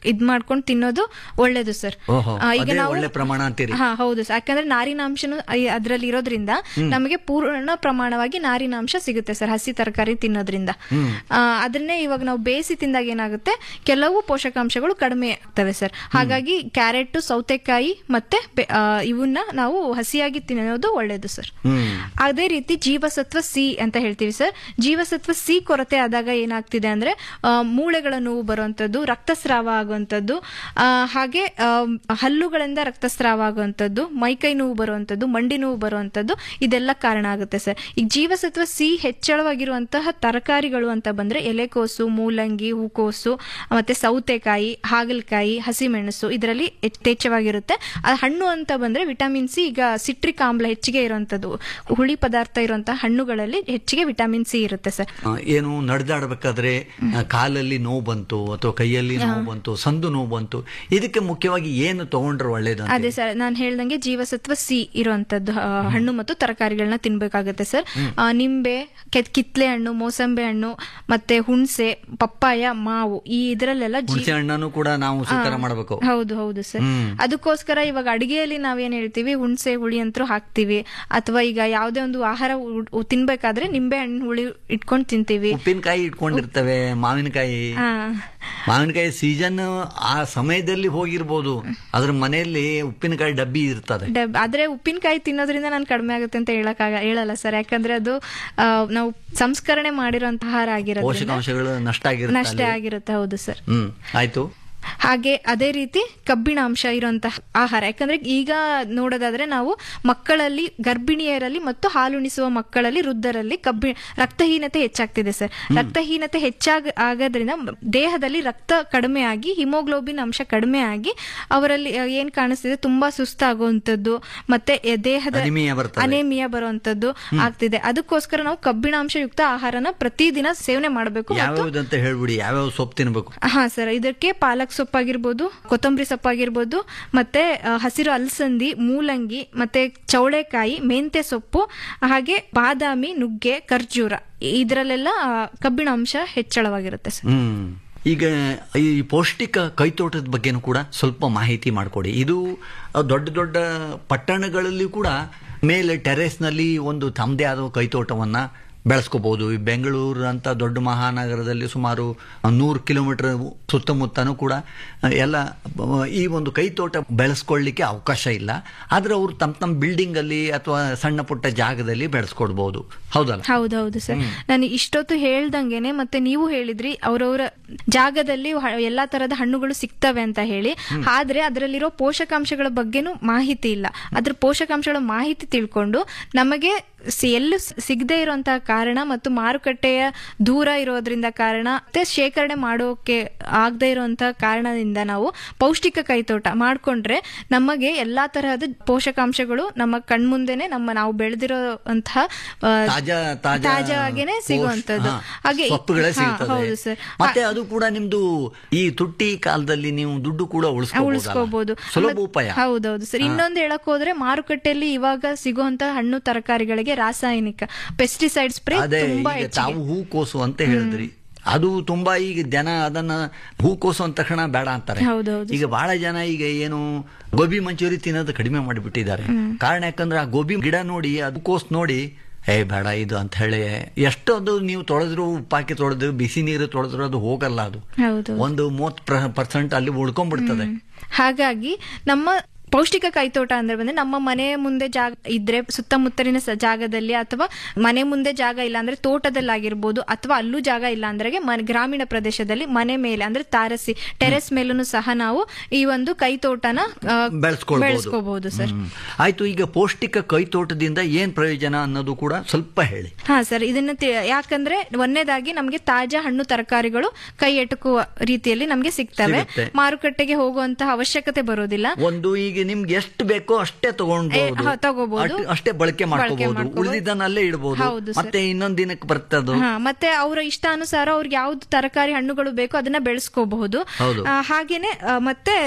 B: ಇದ್ ಮಾಡ್ಕೊಂಡು ತಿನ್ನೋದು ಒಳ್ಳೇದು ಸರ್
A: ಓಹೋ
B: ಆ, ಈಗ
A: ಅದೇ
B: ನಾವು
A: ಒಳ್ಳೆ ಪ್ರಮಾಣ ಅಂತೀರಿ
B: ಹಾ ಹೌದು ಸರ್ ಯಾಕಂದ್ರೆ ನಾರಿನಾಂಶನು ಅದರಲ್ಲಿ ಇರೋದ್ರಿಂದ ನಮಗೆ ಪೂರ್ಣ ಪ್ರಮಾಣವಾಗಿ ನಾರಿನಾಂಶ ಸಿಗುತ್ತೆ ಸರ್ ಹಸಿ ತರಕಾರಿ ತಿನ್ನೋದ್ರಿಂದ ಆ, ಅದನ್ನೇ ಇವಾಗ ನಾವು ಬೇಯಿಸಿ ತಿಂದಾಗ ಏನಾಗುತ್ತೆ ಕೆಲವು ಪೋಷಕಾಂಶಗಳು ಕಡಿಮೆ ಆಗ್ತವೆ ಸರ್ ಹಾಗಾಗಿ ಕ್ಯಾರೆಟ್ ಸೌತೆಕಾಯಿ ಮತ್ತೆ ಬೆ- ಆ, ಇವನ್ನ ನಾವು ಹಸಿಯಾಗಿ ತಿನ್ನೋದು ಒಳ್ಳೇದು ಸರ್
A: ಹ್ಮ್
B: ಅದೇ ರೀತಿ ಜೀವಸತ್ವ ಸಿ ಅಂತ ಹೇಳ್ತೀವಿ ಸರ್ ಜೀವಸತ್ವ ಸಿ ಕೊರತೆ ಆದಾಗ ಏನಾಗ್ತಿದೆ ಅಂದ್ರೆ ಆ, ಮೂಳೆಗಳ ನೋವು ಬರುವಂತದ್ದು ರಕ್ತಸ್ರಾವ ಆಗುವಂತದ್ದು ಆ, ಹಾಗೆ ಆ, ಹಲ್ಲುಗಳಿಂದ ರಕ್ತಸ್ರಾವ ಆಗುವಂತದ್ದು ಮೈಕೈ ನೋವು ಬರುವಂತದ್ದು ಮಂಡಿ ನೋವು ಬರುವಂತದ್ದು ಇದೆಲ್ಲ ಕಾರಣ ಆಗುತ್ತೆ ಸರ್ ಈಗ ಜೀವಸತ್ವ ಸಿ ಹೆಚ್ಚಳವಾಗಿರುವಂತಹ ತರಕಾರಿಗಳು ಅಂತ ಬಂದ್ರೆ ಎಲೆಕೋಸು ಮೂಲಂಗಿ ಹೂಕೋಸು ಮತ್ತೆ ಸೌತೆಕಾಯಿ ಹಾಗಲಕಾಯಿ ಹಸಿಮೆಣಸು ಇದರಲ್ಲಿ ಯಥೇಚ್ಛವಾಗಿರುತ್ತೆ ಆ ಹಣ್ಣು ಅಂತ ಬಂದ್ರೆ ವಿಟಮಿನ್ ಸಿ ಈಗ ಸಿಟ್ರಿಕ್ ಆಮ್ಲ ಹೆಚ್ಚಿಗೆ ಇರುವಂತದ್ದು ಹುಳಿ ಪದಾರ್ಥ ಇರುವಂತಹ ಹಣ್ಣುಗಳಲ್ಲಿ ಹೆಚ್ಚಿಗೆ ವಿಟಮಿನ್ ಸಿ ಇರುತ್ತೆ ಸರ್
A: ಆ, ಏನು ನಡೆದಾಡಬೇಕಾದ್ರೆ ಆ, ಕಾಲಲ್ಲಿ ನೋವು ಬಂತು ಅಥವಾ ಕೈಯಲ್ಲಿ ನೋವು ಬಂತು ಸಂದು ನೋವು ಬಂತು ಇದಕ್ಕೆ ಮುಖ್ಯವಾಗಿ ಏನು ತಗೊಂಡ್ರೆ ಒಳ್ಳೇದು ಅಂತ
B: ಅದೇ ಸರ್ ನಾನು ಹೇಳ್ದಂಗೆ ಜೀವಸತ್ವ ಸಿ ಇರುವಂತದ್ದು ಆ, ಹಣ್ಣು ಮತ್ತು ತರಕಾರಿಗಳನ್ನ ತಿನ್ಬೇಕಾಗುತ್ತೆ ಸರ್ ಆ, ನಿಂಬೆ ಕೆ- ಕಿತ್ಲೆ ಹಣ್ಣು ಮೋಸಂಬೆ ಹಣ್ಣು ಮತ್ತೆ ಹುಣಸೆ ಪಪ್ಪಾಯ ಮಾವು ಈ ಇದರಲ್ಲೆಲ್ಲ ಜೀ
A: ಹುಣಸೆ ಹಣ್ಣನ್ನು ಕೂಡ ನಾವು ಸ್ವೀಕಾರ ಮಾಡಬೇಕು
B: ಹೌದು ಹೌದು ಸರ್ ಅದಕ್ಕೋಸ್ಕರ ಇವಾಗ ಅಡಿಗೆಯಲ್ಲಿ ನಾವೇನ್ ಹೇಳ್ತೀವಿ ಹುಣಸೆ ಹುಳಿ ಅಂತೂ ಹಾಕ್ತಿವಿ ಅಥವಾ ಈಗ ಯಾವುದೇ ಒಂದು ಆಹಾರ ಉ- ಉ- ತಿನ್ಬೇಕಾದ್ರೆ ನಿಂಬೆ ಹಣ್ಣು ಹುಳಿ ಇಟ್ಕೊಂಡು ತಿಂತೀವಿ
A: ಉಪ್ಪಿನಕಾಯಿ ಇಟ್ಕೊಂಡಿರ್ತವೆ ಮಾವಿನಕಾಯಿ
B: ಆ,
A: ಮಾವಿನಕಾಯಿ ಸೀಸನ್ ಆ ಸಮಯದಲ್ಲಿ ಹೋಗಿರ್ಬೋದು ಅದ್ರ ಮನೆಯಲ್ಲಿ ಉಪ್ಪಿನಕಾಯಿ ಡಬ್ಬಿ ಇರ್ತದೆ
B: ಡಬ್- ಆದ್ರೆ ಉಪ್ಪಿನಕಾಯಿ ತಿನ್ನೋದ್ರಿಂದ ನಾನು ಕಡಿಮೆ ಆಗುತ್ತೆ ಅಂತ ಹೇಳಕ್ಕಾಗ ಹೇಳಲ್ಲ ಸರ್ ಯಾಕಂದ್ರೆ ಅದು ಆ, ನಾವು ಸಂಸ್ಕರಣೆ ಮಾಡಿರೋಂಥ ಆಹಾರ ಆಗಿರೋದ್ರಿಂದ
A: ಪೋಷಕಾಂಶಗಳು ನಷ್ಟ
B: ನಷ್ಟ
A: ಆಗಿರುತ್ತೆ
B: ಆಗಿರುತ್ತೆ ಹೌದು ಸರ್
A: ಹ್ಮ್ ಆಯ್ತು
B: ಹಾಗೆ ಅದೇ ರೀತಿ ಕಬ್ಬಿಣಾಂಶ ಇರುವಂತಹ ಆಹಾರ ಯಾಕಂದ್ರೆ ಈಗ ನೋಡೋದಾದ್ರೆ ನಾವು ಮಕ್ಕಳಲ್ಲಿ ಗರ್ಭಿಣಿಯರಲ್ಲಿ ಮತ್ತು ಹಾಲುಣಿಸುವ ಮಕ್ಕಳಲ್ಲಿ ವೃದ್ಧರಲ್ಲಿ ಕಬ್ಬಿ ರಕ್ತಹೀನತೆ ಹೆಚ್ಚಾಗ್ತಿದೆ ಸರ್ ರಕ್ತಹೀನತೆ ಹೆಚ್ಚಾಗ ಆಗೋದ್ರಿಂದ ದೇಹದಲ್ಲಿ ರಕ್ತ ಕಡಿಮೆ ಆಗಿ ಹಿಮೋಗ್ಲೋಬಿನ್ ಅಂಶ ಕಡಿಮೆ ಆಗಿ ಅವರಲ್ಲಿ ಆ, ಏನ್ ಕಾಣಿಸ್ತಿದೆ ತುಂಬಾ ಸುಸ್ತಾಗುವಂತದ್ದು ಮತ್ತೆ ಎ- ದೇಹದ
A: ಅನಿಮಿಯ ಬರ್ತದೆ
B: ಅನೇಮಿಯಾ ಬರುವಂತದ್ದು ಆಗ್ತಿದೆ ಅದಕ್ಕೋಸ್ಕರ ನಾವು ಕಬ್ಬಿಣಾಂಶಯುಕ್ತ ಆಹಾರನ ಪ್ರತಿದಿನ ಸೇವನೆ ಮಾಡಬೇಕು
A: ಯಾವ್ಯಾವ್ದಂತ ಹೇಳ್ಬಿಡಿ ಯಾವ್ಯಾವ ಸೊಪ್ಪು ತಿನ್ಬೇಕು
B: ಹಾ ಸರ್ ಇದಕ್ಕೆ ಪಾಲಕ್ ಸೊಪ್ಪಾಗಿರ್ಬೋದು ಕೊತ್ತಂಬರಿ ಸೊಪ್ಪಾಗಿರ್ಬೋದು ಮತ್ತೆ ಆ, ಹಸಿರು ಅಲಸಂದಿ ಮೂಲಂಗಿ ಮತ್ತೆ ಚೌಳೆಕಾಯಿ ಮೆಂತ್ಯ ಸೊಪ್ಪು ಹಾಗೆ ಬಾದಾಮಿ ನುಗ್ಗೆ ಖರ್ಜೂರ ಇದರಲ್ಲೆಲ್ಲ ಆ, ಕಬ್ಬಿಣಾಂಶ ಹೆಚ್ಚಳವಾಗಿರುತ್ತೆ ಸರ್
A: ಹ್ಮ್ ಈಗ ಈ ಪೌಷ್ಟಿಕ ಕೈತೋಟದ ಬಗ್ಗೆನೂ ಕೂಡ ಸ್ವಲ್ಪ ಮಾಹಿತಿ ಮಾಡಿಕೊಡಿ ಇದು ಅಹ್, ದೊಡ್ಡ ದೊಡ್ಡ ಪಟ್ಟಣಗಳಲ್ಲಿ ಕೂಡ ಮೇಲೆ ಟೆರೆಸ್ನಲ್ಲಿ ಒಂದು ತಮ್ಮದೇ ಆದ ಕೈತೋಟವನ್ನ ಬೆಳೆಸ್ಕೋಬಹುದು ಈ ಬೆಂಗಳೂರು ಅಂತ ದೊಡ್ಡ ಮಹಾನಗರದಲ್ಲಿ ಸುಮಾರು ನೂರು ಕಿಲೋಮೀಟರ್ ಸುತ್ತಮುತ್ತನೂ ಕೂಡ ಅಹ್, ಎಲ್ಲ ಅಹ್, ಈ ಒಂದು ಕೈತೋಟ ಬೆಳೆಸ್ಕೊಳ್ಳಿಕ್ಕೆ ಅವಕಾಶ ಇಲ್ಲ ಆದ್ರೆ ಅವರು ತಮ್ಮ ತಮ್ಮ ಬಿಲ್ಡಿಂಗ್ ಅಲ್ಲಿ ಅಥವಾ ಸಣ್ಣ ಪುಟ್ಟ ಜಾಗದಲ್ಲಿ ಬೆಳೆಸ್ಕೊಡ್ಬಹುದು ಹೌದಲ್ಲ
B: ಹೌದೌದು ಸರ್ ನಾನು ಇಷ್ಟೊತ್ತು ಹೇಳ್ದಂಗೆನೆ ಮತ್ತೆ ನೀವು ಹೇಳಿದ್ರಿ ಅವರವರ ಜಾಗದಲ್ಲಿ ಹ- ಎಲ್ಲಾ ತರದ ಹಣ್ಣುಗಳು ಸಿಗ್ತವೆ ಅಂತ ಹೇಳಿ ಆದ್ರೆ ಅದರಲ್ಲಿರೋ ಪೋಷಕಾಂಶಗಳ ಬಗ್ಗೆನೂ ಮಾಹಿತಿ ಇಲ್ಲ ಅದ್ರ ಪೋಷಕಾಂಶಗಳ ಮಾಹಿತಿ ತಿಳ್ಕೊಂಡು ನಮಗೆ ಸಿ- ಎಲ್ಲೂ ಸಿ- ಸಿಗದೆ ಇರುವಂತಹ ಕಾರಣ ಮತ್ತು ಮಾರುಕಟ್ಟೆಯ ದೂರ ಇರೋದ್ರಿಂದ ಕಾರಣ ಮತ್ತೆ ಶೇಖರಣೆ ಮಾಡೋಕೆ ಆಗದೆ ಇರುವಂತಹ ಕಾರಣದಿಂದ ನಾವು ಪೌಷ್ಟಿಕ ಕೈತೋಟ ಮಾಡ್ಕೊಂಡ್ರೆ ನಮಗೆ ಎಲ್ಲಾ ತರಹದ ಪೋಷಕಾಂಶಗಳು ನಮ್ಮ ಕಣ್ಮುಂದೆನೆ ನಮ್ಮ ನಾವು ಬೆಳೆದಿರೋಂತಹ
A: ತಾಜಾ ತಾಜಾ
B: ತಾಜಾಗೇನೆ ಸಿಗುವಂತದ್ದು
A: ಹಾ,
B: ಹಾಗೆ ಈ-
A: ಸೊಪ್ಪುಗಳೇ
B: ಹಾ,
A: ಸಿಗ್ತದೆ
B: ಹೌದು ಸರ್
A: ಮತ್ತೆ ಅದು ಕೂಡ ನಿಮ್ದು ಈ ತುಟ್ಟಿ ಕಾಲದಲ್ಲಿ ನೀವು ದುಡ್ಡು ಕೂಡ
B: ಉಳಿಸ್ಕೋಬಹುದು
A: ಉಳಿಸ್ಕೋಬಹುದು ಸುಲಭ ಉಪಾಯ
B: ಹೌದೌದು ಸರ್ ಇನ್ನೊಂದು ಹೇಳಕ್ ಹೋದ್ರೆ ಮಾರುಕಟ್ಟೆಯಲ್ಲಿ ಇವಾಗ ಸಿಗುವಂತ ಹಣ್ಣು ತರಕಾರಿಗಳಿಗೆ ರಾಸಾಯನಿಕ ಪೆಸ್ಟಿಸೈಡ್ ಸ್ಪ್ರೇ
A: ಅದೇ
B: ತುಂಬಾ
A: ಈಗ
B: ಹೆಚ್ಚಿಗೆ
A: ತಾವು ಹೂಕೋಸು ಅಂತ ಹೇಳಿದ್ರಿ ಅದು ತುಂಬಾ ಈಗ ಜನ ಅದನ್ನ ಹೂಕೋಸು ಅಂದ ತಕ್ಷಣ ಬೇಡ ಅಂತಾರೆ
B: ಹೌದೌದು
A: ಈಗ ಬಹಳ ಜನ ಈಗ ಏನು ಗೋಬಿ ಮಂಚೂರಿ ತಿನ್ನೋದು ಕಡಿಮೆ ಮಾಡಿಬಿಟ್ಟಿದ್ದಾರೆ ಕಾರಣ ಯಾಕಂದ್ರೆ ಆ ಗೋಬಿ ಗಿಡ ನೋಡಿ ಅದು ಕೋಸ್ ನೋಡಿ ಏ ಬೇಡ ಇದು ಅಂತ ಹೇಳಿ ಎಷ್ಟೊಂದು ನೀವು ತೊಳೆದ್ರು ಉಪ್ಪಾಕಿ ತೊಳೆದ್ರು ಬಿಸಿ ನೀರು ತೊಳೆದ್ರು ಅದು ಹೋಗಲ್ಲ ಅದು
B: ಹೌದು
A: ಒಂದು ಮೂವತ್ತು ಪರ್ಸೆಂಟ್ ಅಲ್ಲಿ ಉಳ್ಕೊಂಡ್ಬಿಡ್ತದೆ
B: ಹಾಗಾಗಿ ನಮ್ಮ ಪೌಷ್ಟಿಕ ಕೈತೋಟ ಅಂದ್ರೆ ಬಂದ್ರೆ ನಮ್ಮ ಮನೆ ಮುಂದೆ ಜಾಗ ಇದ್ರೆ ಸುತ್ತಮುತ್ತಲಿನ ಸ- ಜಾಗದಲ್ಲಿ ಅಥವಾ ಮನೆ ಮುಂದೆ ಜಾಗ ಇಲ್ಲ ಅಂದ್ರೆ ತೋಟದಲ್ಲಾಗಿರ್ಬೋದು ಅಥವಾ ಅಲ್ಲೂ ಜಾಗ ಇಲ್ಲ ಅಂದ್ರೆ ಮನೆ ಗ್ರಾಮೀಣ ಪ್ರದೇಶದಲ್ಲಿ ಮನೆ ಮೇಲೆ ಅಂದ್ರೆ ತಾರಸಿ ಟೆರೆಸ್ ಮೇಲೂ ಸಹ ನಾವು ಈ ಒಂದು ಕೈತೋಟನ ಆ,
A: ಬೆಳೆಸ್ಕೊಳ್ಬಹುದು
B: ಬೆಳೆಸ್ಕೋಬಹುದು ಸರ್
A: ಹ್ಮ್. ಆಯ್ತು ಈಗ ಪೌಷ್ಟಿಕ ಕೈತೋಟದಿಂದ ಏನ್ ಪ್ರಯೋಜನ ಅನ್ನೋದು ಕೂಡ ಸ್ವಲ್ಪ ಹೇಳಿ
B: ಹಾ ಸರ್ ಇದನ್ನ ತಿ- ಯಾಕಂದ್ರೆ ಒಂದನೇದಾಗಿ ನಮಗೆ ತಾಜಾ ಹಣ್ಣು ತರಕಾರಿಗಳು ಕೈ ಎಟುಕುವ ರೀತಿಯಲ್ಲಿ ನಮಗೆ ಸಿಗ್ತವೆ
A: ಸಿಗುತ್ತೆ.
B: ಮಾರುಕಟ್ಟೆಗೆ ಹೋಗುವಂತಹ ಅವಶ್ಯಕತೆ ಬರೋದಿಲ್ಲ
A: ಒಂದು ಈಗ ನಿಮ್ಗೆ ಎಷ್ಟು ಬೇಕೋ ಅಷ್ಟೇ ತಗೊಂಡ್ಬೋದು
B: ಏ, ಹ, ತಗೋಬಹುದು.
A: ಅಟ್- ಅಷ್ಟೇ ಬಳಕೆ ಮಾಡ್ಕೋಬಹುದು
B: ಮಾಡ್ಕೋಬಹುದು.
A: ಉಳಿದಿದ್ದನ್ನಲ್ಲೇ ಇಡಬಹುದು
B: ಹೌದು ಸರ್.
A: ಮತ್ತೆ ಇನ್ನೊಂದ್ ದಿನಕ್ಕೆ ಬರ್ತದು
B: ಹಾ ಮತ್ತೆ ಅವರ ಇಷ್ಟಾನುಸಾರ ಅವ್ರಿಗೆ ಯಾವ್ದು ತರಕಾರಿ ಹಣ್ಣುಗಳು ಬೇಕೋ ಅದನ್ನ ಬೆಳೆಸ್ಕೋಬಹುದು
A: ಹೌದು.
B: ಆ, ಹಾಗೇನೆ ಆ, ಮತ್ತೆ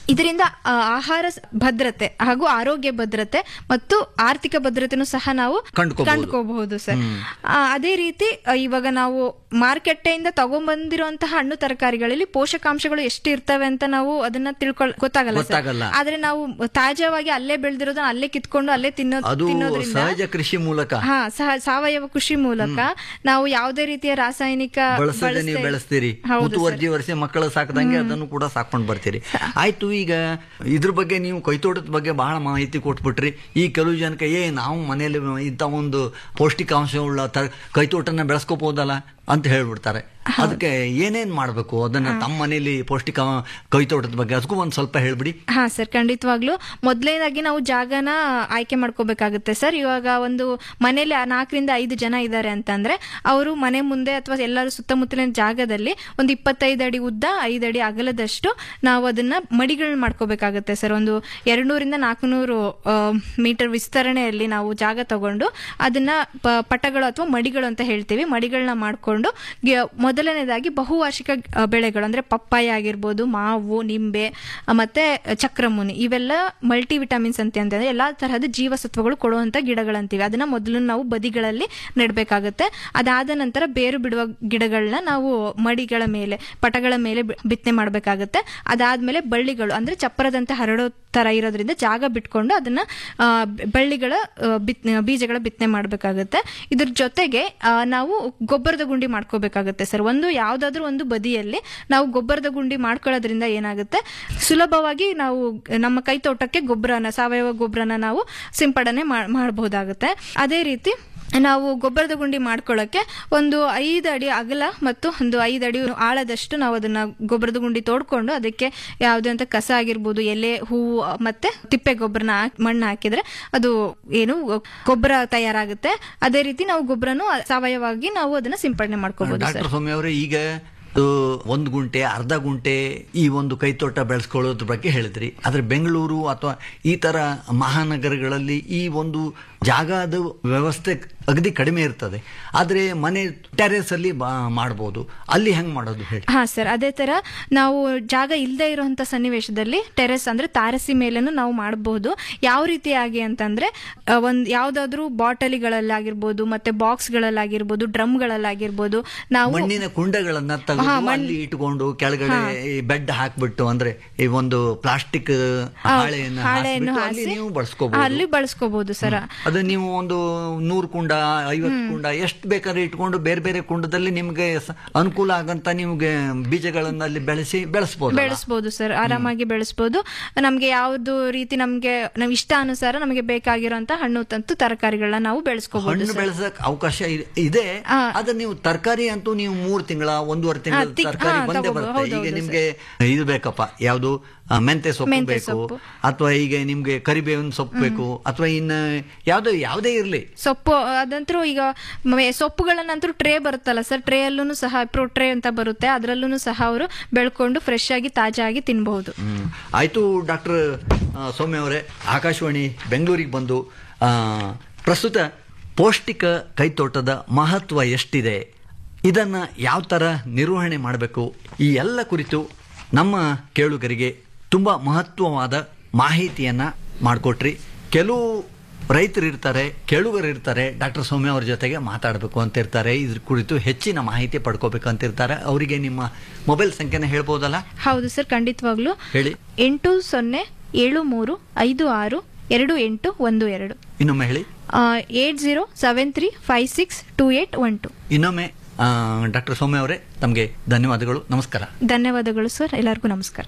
B: ಇದರಿಂದ ಆ, ಆಹಾರ ಸ- ಭದ್ರತೆ ಹಾಗೂ ಆರೋಗ್ಯ ಭದ್ರತೆ ಮತ್ತು ಆರ್ಥಿಕ ಭದ್ರತೆನೂ ಸಹ ನಾವು
A: ಕಂಡ್ಕೋಬಹುದು.
B: ಕಂಡ್ಕೋಬಹುದು ಸರ್ ಆ, ಅದೇ ರೀತಿ ಆ, ಇವಾಗ ನಾವು ಮಾರುಕಟ್ಟೆಯಿಂದ ತಗೊಂಡ್ಬಂದಿರುವಂತಹ ಹಣ್ಣು ತರಕಾರಿಗಳಲ್ಲಿ ಪೋಷಕಾಂಶಗಳು ಎಷ್ಟು ಇರ್ತವೆ ಅಂತ ನಾವು ಅದನ್ನ ತಿಳ್ಕೊಳ್ ಗೊತ್ತಾಗಲ್ಲ ಸರ್
A: ಗೊತ್ತಾಗಲ್ಲ.
B: ಆದ್ರೆ ನಾವು ತಾಜಾವಾಗಿ ಅಲ್ಲೇ ಬೆಳೆದಿರೋದನ್ನ ಅಲ್ಲೇ ಕಿತ್ಕೊಂಡು ಅಲ್ಲೇ ತಿನ್ನೋ
A: ಅದು
B: ತಿನ್ನೋದ್ರಿಂದ
A: ಸಹಜ ಕೃಷಿ ಮೂಲಕ
B: ಹಾ ಸಹ- ಸಾವಯವ ಕೃಷಿ ಮೂಲಕ ನಾವು ಯಾವುದೇ ರೀತಿಯ ರಾಸಾಯನಿಕ
A: ಬಳಸದೆ ನೀವು
B: ಬಳಸದೆ-
A: ಬೆಳೆಸ್ತೀರಿ
B: ಹೌದು ಸರ್.
A: ಮುತುವರ್ಜಿ ವರ್ಷ ಮಕ್ಕಳು ಸಾಕದಂಗೆ ಅದನ್ನು ಕೂಡ ಸಾಕೊಂಡು ಬರ್ತೀರಿ ಆಯ್ತು ಈಗ ಇದ್ರ ಬಗ್ಗೆ ನೀವು ಕೈತೋಟದ ಬಗ್ಗೆ ಬಹಳ ಮಾಹಿತಿ ಕೊಟ್ಬಿಟ್ರಿ ಈ ಕೆಲವು ಜನಕ್ಕೆ ಏ ನಾವು ಮನೆಯಲ್ಲಿ ಇಂಥ ಒಂದು ಪೌಷ್ಟಿಕಾಂಶವುಳ್ಳ ತ ಕೈತೋಟನ ಬೆಳೆಸ್ಕೋಬಹುದಲ್ಲ ಅಂತ ಹೇಳ್ಬಿಡ್ತಾರೆ ಅದಕ್ಕೆ ಏನೇನ್ ಮಾಡ್ಬೇಕು ಅದನ್ನ ತಮ್ಮ ಮನೆಯಲ್ಲಿ ಪೌಷ್ಟಿಕ ಕೈತೋಟದ ಬಗ್ಗೆ ಅದಕ್ಕೂ ಒಂದ್ ಸ್ವಲ್ಪ ಹೇಳ್ಬಿಡಿ
B: ಹಾ ಸರ್ ಖಂಡಿತವಾಗ್ಲು ಮೊದಲನೇದಾಗಿ ನಾವು ಜಾಗನ ಆಯ್ಕೆ ಮಾಡ್ಕೋಬೇಕಾಗುತ್ತೆ ಸರ್ ಇವಾಗ ಒಂದು ಮನೇಲಿ ಆ ನಾಲ್ಕರಿಂದ ಐದು ಜನ ಇದ್ದಾರೆ ಅಂತಂದ್ರೆ ಅವರು ಮನೆ ಮುಂದೆ ಅಥವಾ ಎಲ್ಲರೂ ಸುತ್ತಮುತ್ತಲಿನ ಜಾಗದಲ್ಲಿ ಒಂದು ಇಪ್ಪತ್ತೈದು ಅಡಿ ಉದ್ದ ಐದು ಅಡಿ ಅಗಲದಷ್ಟು ನಾವು ಅದನ್ನ ಮಡಿಗಳನ್ನ ಮಾಡ್ಕೋಬೇಕಾಗುತ್ತೆ ಸರ್ ಒಂದು ಎರಡ್ನೂರಿಂದ ನಾಲ್ಕುನೂರು ಮೀಟರ್ ವಿಸ್ತರಣೆಯಲ್ಲಿ ನಾವು ಜಾಗ ತಗೊಂಡು ಅದನ್ನ ಪ- ಪಟಗಳು ಅಥವಾ ಮಡಿಗಳು ಅಂತ ಹೇಳ್ತೀವಿ ಮಡಿಗಳನ್ನ ಮಾಡ್ಕೊಂಡು ಗಿ- ಮೊದಲನೇದಾಗಿ ಬಹುವಾರ್ಷಿಕ ಆ, ಬೆಳೆಗಳು ಅಂದ್ರೆ ಪಪ್ಪಾಯ ಆಗಿರ್ಬೋದು ಮಾವು ನಿಂಬೆ ಆ, ಮತ್ತೆ ಚಕ್ರಮುನಿ ಇವೆಲ್ಲ ಮಲ್ಟಿ ವಿಟಮಿನ್ಸ್ ಅಂತ ಅಂತಂದ್ರೆ ಎಲ್ಲಾ ತರಹದ ಜೀವಸತ್ವಗಳು ಕೊಡುವಂತ ಗಿಡಗಳಂತೀವಿ ಅದನ್ನ ಮೊದಲು ನಾವು ಬದಿಗಳಲ್ಲಿ ನೆಡ್ಬೇಕಾಗತ್ತೆ ಅದಾದ ನಂತರ ಬೇರು ಬಿಡುವ ಗಿಡಗಳನ್ನ ನಾವು ಮಡಿಗಳ ಮೇಲೆ ಪಟಗಳ ಮೇಲೆ ಬಿ- ಬಿತ್ತನೆ ಮಾಡಬೇಕಾಗತ್ತೆ ಅದಾದ್ಮೇಲೆ ಬಳ್ಳಿಗಳು ಅಂದ್ರೆ ಚಪ್ಪರದಂತೆ ಹರಡೋ ತರ ಇರೋದ್ರಿಂದ ಜಾಗ ಬಿಟ್ಕೊಂಡು ಅದನ್ನ ಆ, ಬ- ಬಳ್ಳಿಗಳ ಆ, ಬಿತ್ ಬೀಜಗಳ ಬಿತ್ತನೆ ಮಾಡಬೇಕಾಗುತ್ತೆ ಇದ್ರ ಜೊತೆಗೆ ಆ, ನಾವು ಗೊಬ್ಬರದ ಗುಂಡಿ ಮಾಡ್ಕೋಬೇಕಾಗುತ್ತೆ ಸರ್ ಒಂದು ಯಾವ್ದಾದ್ರು ಒಂದು ಬದಿಯಲ್ಲಿ ನಾವು ಗೊಬ್ಬರದ ಗುಂಡಿ ಮಾಡ್ಕೊಳ್ಳೋದ್ರಿಂದ ಏನಾಗುತ್ತೆ ಸುಲಭವಾಗಿ ನಾವು ನಮ್ಮ ಕೈ ತೋಟಕ್ಕೆ ಗೊಬ್ಬರನ ಸಾವಯವ ಗೊಬ್ಬರನ ನಾವು ಸಿಂಪಡಣೆ ಮಾಡ್- ಮಾಡಬಹುದಾಗುತ್ತೆ ಅದೇ ರೀತಿ ನಾವು ಗೊಬ್ಬರದ ಗುಂಡಿ ಮಾಡ್ಕೊಳ್ಳೋಕೆ ಒಂದು ಐದು ಅಡಿ ಅಗಲ ಮತ್ತು ಒಂದು ಐದು ಅಡಿ ಆಳದಷ್ಟು ನಾವು ಅದನ್ನ ಗೊಬ್ಬರದ ಗುಂಡಿ ತೋಡ್ಕೊಂಡು ಅದಕ್ಕೆ ಯಾವುದೇ ಅಂತ ಕಸ ಆಗಿರ್ಬೋದು ಎಲೆ ಹೂವು ಮತ್ತೆ ತಿಪ್ಪೆ ಗೊಬ್ಬರನ ಹಾಕ್- ಮಣ್ಣು ಹಾಕಿದ್ರೆ ಅದು ಏನು ಗೊಬ್ಬರ ತಯಾರಾಗುತ್ತೆ ಅದೇ ರೀತಿ ನಾವು ಗೊಬ್ಬರನು ಸಾವಯವಾಗಿ ನಾವು ಅದನ್ನ ಸಿಂಪಡಣೆ ಮಾಡ್ಕೋಬಹುದು ಸರ್
A: ಡಾಕ್ಟರ್ ಸ್ವಾಮಿ ಅವರೇ ಈಗ ಅದು ಒಂದು ಗುಂಟೆ ಅರ್ಧ ಗುಂಟೆ ಈ ಒಂದು ಕೈತೋಟ ಬೆಳೆಸ್ಕೊಳ್ಳೋದ್ರ ಬಗ್ಗೆ ಹೇಳಿದ್ರಿ ಆದ್ರೆ ಬೆಂಗಳೂರು ಅಥವಾ ಈ ತರ ಮಹಾನಗರಗಳಲ್ಲಿ ಈ ಒಂದು ಜಾಗದ ವ್ಯವಸ್ಥೆ ಅಗದಿ ಕಡಿಮೆ ಇರ್ತದೆ ಆದ್ರೆ ಮನೆ ಟೆರೆಸ್ ಅಲ್ಲಿ ಬಾ- ಮಾಡ್ಬೋದು ಅಲ್ಲಿ ಹೆಂಗ್ ಮಾಡೋದು ಹೇಳಿ
B: ಹಾ ಸರ್ ಅದೇ ತರ ನಾವು ಜಾಗ ಇಲ್ಲದೆ ಇರುವಂತ ಸನ್ನಿವೇಶದಲ್ಲಿ ಟೆರೆಸ್ ಅಂದ್ರೆ ತಾರಸಿ ಮೇಲೇನು ನಾವು ಮಾಡಬಹುದು ಯಾವ ರೀತಿಯಾಗಿ ಅಂತಂದ್ರೆ ಆ, ಒಂದ್ ಯಾವ್ದಾದ್ರು ಬಾಟಲಿಗಳಲ್ಲಾಗಿರ್ಬೋದು ಮತ್ತೆ ಬಾಕ್ಸ್ಗಳಲ್ಲಾಗಿರ್ಬೋದು ಡ್ರಮ್ಗಳಲ್ಲಾಗಿರ್ಬೋದು ನಾವು
A: ಮಣ್ಣಿನ ಕುಂಡಗಳನ್ನ ತೆಗೆದು ಅಲ್ಲಿ ಇಟ್ಕೊಂಡು ಕೆಳಗಡೆ ಈ ಬೆಡ್ ಹಾಕ್ಬಿಟ್ಟು ಅಂದ್ರೆ ಈ ಒಂದು ಪ್ಲಾಸ್ಟಿಕ್ ಹಾಳೆಯನ್ನ
B: ಹಾಳೆಯನ್ನು
A: ಹಾಕ್ಬಿಟ್ಟು ಅಲ್ಲಿ
B: ಹಾಸಿ
A: ನೀವು ಬಳಸ್ಕೋಬಹುದು
B: ಅಲ್ಲಿ ಬಳಸ್ಕೋಬಹುದು ಸರ್
A: ಅದು ನೀವು ಒಂದು ನೂರು ಕುಂಡ ಐವತ್ತು ಕುಂಡ ಎಷ್ಟು ಬೇಕಾದ್ರೆ ಇಟ್ಕೊಂಡು ಬೇರೆ ಬೇರೆ ಕುಂಡದಲ್ಲಿ ನಿಮ್ಗೆ ಸ- ಅನುಕೂಲ ಆಗಂತ ನಿಮ್ಗೆ ಬೀಜಗಳನ್ನ ಅಲ್ಲಿ ಬೆಳೆಸಿ ಬೆಳೆಸಬಹುದು
B: ಬೆಳೆಸ್ಬೋದು ಸರ್ ಆರಾಮಾಗಿ ಬೆಳೆಸ್ಬೋದು ನಮ್ಗೆ ಯಾವ್ದು ರೀತಿ ನಮ್ಗೆ ನಾವ್ ಇಷ್ಟ ಅನುಸಾರ ನಮಗೆ ಬೇಕಾಗಿರೋಂತ ಹಣ್ಣು ತಂತು ತರಕಾರಿಗಳನ್ನ ನಾವು ಬೆಳೆಸ್ಕೋಬಹುದು
A: ಹಣ್ಣು ಬೆಳೆಸಕ್ ಅವಕಾಶ ಇ- ಇದೆ ಆದ್ರೆ ನೀವು ತರಕಾರಿ ಅಂತೂ ನೀವು ಮೂರ್ ತಿಂಗಳ ಒಂದೂವರೆ ತಿಂಗಳ
B: ಹಾ, ತಿಕ್-
A: ತರಕಾರಿ
B: ಹಾ,
A: ಬಂದೇ
B: ತಗೋಬೋದು.
A: ಬರುತ್ತೆ ಈಗ
B: ಹೌದೌದು
A: ನಿಮ್ಗೆ ಇದು ಬೇಕಪ್ಪ ಯಾವುದು ಆ, ಮೆಂತೆ ಸೊಪ್ಪು
B: ಮೆಂತೆ
A: ಬೇಕು
B: ಸೊಪ್ಪು.
A: ಅಥವಾ ಈಗ ನಿಮ್ಗೆ ಕರಿಬೇವಿನ ಸೊಪ್ಪು ಬೇಕು ಅಥವಾ ಇನ್ನ ಯಾವ್ದು ಯಾವುದೇ ಇರ್ಲಿ
B: ಸೊಪ್ಪು ಅದಂತರೂ ಈಗ ಮ- ಸೊಪ್ಪುಗಳನ್ನಂತರೂ ಟ್ರೇ ಬರುತ್ತಲ್ಲ ಸರ್ ಟ್ರೇ ಅಲ್ಲೂ ಸಹ ಪ್ರೋ ಟ್ರೇ ಅಂತ ಬರುತ್ತೆ ಅದರಲ್ಲೂ ಸಹ ಅವರು ಬೆಳ್ಕೊಂಡು ಫ್ರೆಶ್ ಆಗಿ ತಾಜಾ ಆಗಿ ತಿನ್ಬಹುದು
A: ಹ್ಮ್. ಆಯ್ತು ಡಾಕ್ಟರ್ ಸೌಮ್ಯ ಅವರೇ ಆಕಾಶವಾಣಿ ಬೆಂಗಳೂರಿಗೆ ಬಂದು ಆ, ಪ್ರಸ್ತುತ ಪೌಷ್ಟಿಕ ಕೈತೋಟದ ಮಹತ್ವ ಎಷ್ಟಿದೆ ಇದನ್ನ ಯಾವ ತರ ನಿರ್ವಹಣೆ ಮಾಡಬೇಕು ಈ ಎಲ್ಲ ಕುರಿತು ನಮ್ಮ ಕೇಳುಗರಿಗೆ ತುಂಬಾ ಮಹತ್ವವಾದ ಮಾಹಿತಿಯನ್ನ ಮಾಡಿಕೊಟ್ರಿ ಕೆಲವು ರೈತರು ಇರ್ತಾರೆ ಕೇಳುಗರು ಇರ್ತಾರೆ ಡಾಕ್ಟರ್ ಸೌಮ್ಯ ಅವ್ರ ಜೊತೆಗೆ ಮಾತಾಡಬೇಕು ಅಂತ ಇರ್ತಾರೆ ಇದ್ರ ಕುರಿತು ಹೆಚ್ಚಿನ ಮಾಹಿತಿ ಪಡ್ಕೋಬೇಕು ಅಂತ ಇರ್ತಾರೆ ಅವರಿಗೆ ನಿಮ್ಮ ಮೊಬೈಲ್ ಸಂಖ್ಯೆನ ಹೇಳ್ಬೋದಲ್ಲ
B: ಹೌದು ಸರ್ ಖಂಡಿತವಾಗ್ಲು
A: ಹೇಳಿ
B: ಎಂಟು ಸೊನ್ನೆ ಏಳು ಮೂರು ಐದು ಆರು ಎರಡು ಎಂಟು ಒಂದು ಎರಡು
A: ಇನ್ನೊಮ್ಮೆ ಹೇಳಿ
B: eight zero seven three five six two eight one two
A: ಇನ್ನೊಮ್ಮೆ ಡಾಕ್ಟರ್ ಸೌಮ್ಯ ಅವರೇ ತಮಗೆ ಧನ್ಯವಾದಗಳು ನಮಸ್ಕಾರ
B: ಧನ್ಯವಾದಗಳು ಸರ್ ಎಲ್ಲರಿಗೂ ನಮಸ್ಕಾರ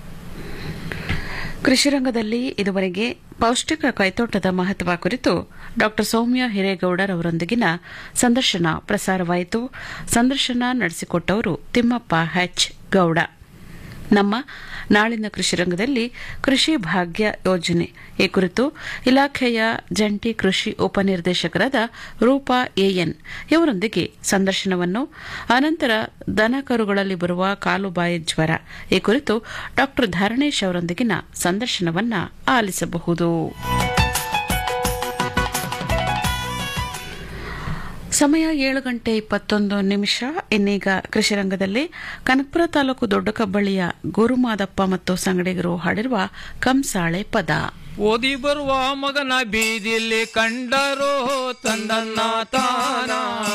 C: ಕೃಷಿ ರಂಗದಲ್ಲಿ ಇದುವರೆಗೆ ಪೌಷ್ಟಿಕ ಕೈತೋಟದ ಮಹತ್ವ ಕುರಿತು ಡಾಕ್ಟರ್ ಸೌಮ್ಯ ಹಿರೇಗೌಡರ್ ಅವರೊಂದಿಗಿನ ಸಂದರ್ಶನ ಪ್ರಸಾರವಾಯಿತು ಸಂದರ್ಶನ ನಡೆಸಿಕೊಟ್ಟವರು ತಿಮ್ಮಪ್ಪ ಹೆಚ್ ಗೌಡ ನಮ್ಮ ನಾಳಿನ ಕೃಷಿ ರಂಗದಲ್ಲಿ ಕೃಷಿ ಭಾಗ್ಯ ಯೋಜನೆ ಈ ಕುರಿತು ಇಲಾಖೆಯ ಜಂಟಿ ಕೃಷಿ ಉಪನಿರ್ದೇಶಕರಾದ ರೂಪಾ ಎಎನ್ ಇವರೊಂದಿಗೆ ಸಂದರ್ಶನವನ್ನು ಅನಂತರ ದನ ಕರುಗಳಲ್ಲಿ ಬರುವ ಕಾಲುಬಾಯಿ ಜ್ವರ ಈ ಕುರಿತು ಡಾಕ್ಟರ್ ಧರಣೇಶ್ ಅವರೊಂದಿಗಿನ ಸಂದರ್ಶನವನ್ನ ಆಲಿಸಬಹುದು ಸಮಯ ಏಳು ಗಂಟೆ ಇಪ್ಪತ್ತೊಂದು ನಿಮಿಷ ಇನ್ನೀಗ ಕೃಷಿ ರಂಗದಲ್ಲಿ ಕನಕಪುರ ತಾಲೂಕು ದೊಡ್ಡ ಕಬ್ಬಳ್ಳಿಯ ಗುರುಮಾದಪ್ಪ ಮತ್ತು ಸಂಗಡಿಗರು ಹಾಡಿರುವ ಕಂಸಾಳೆ ಪದ
D: ಓದಿ ಬರುವ ಮಗನ ಬೀದಿಲಿ ಕಂಡರೋ ತಂದನ್ನ ತಾನ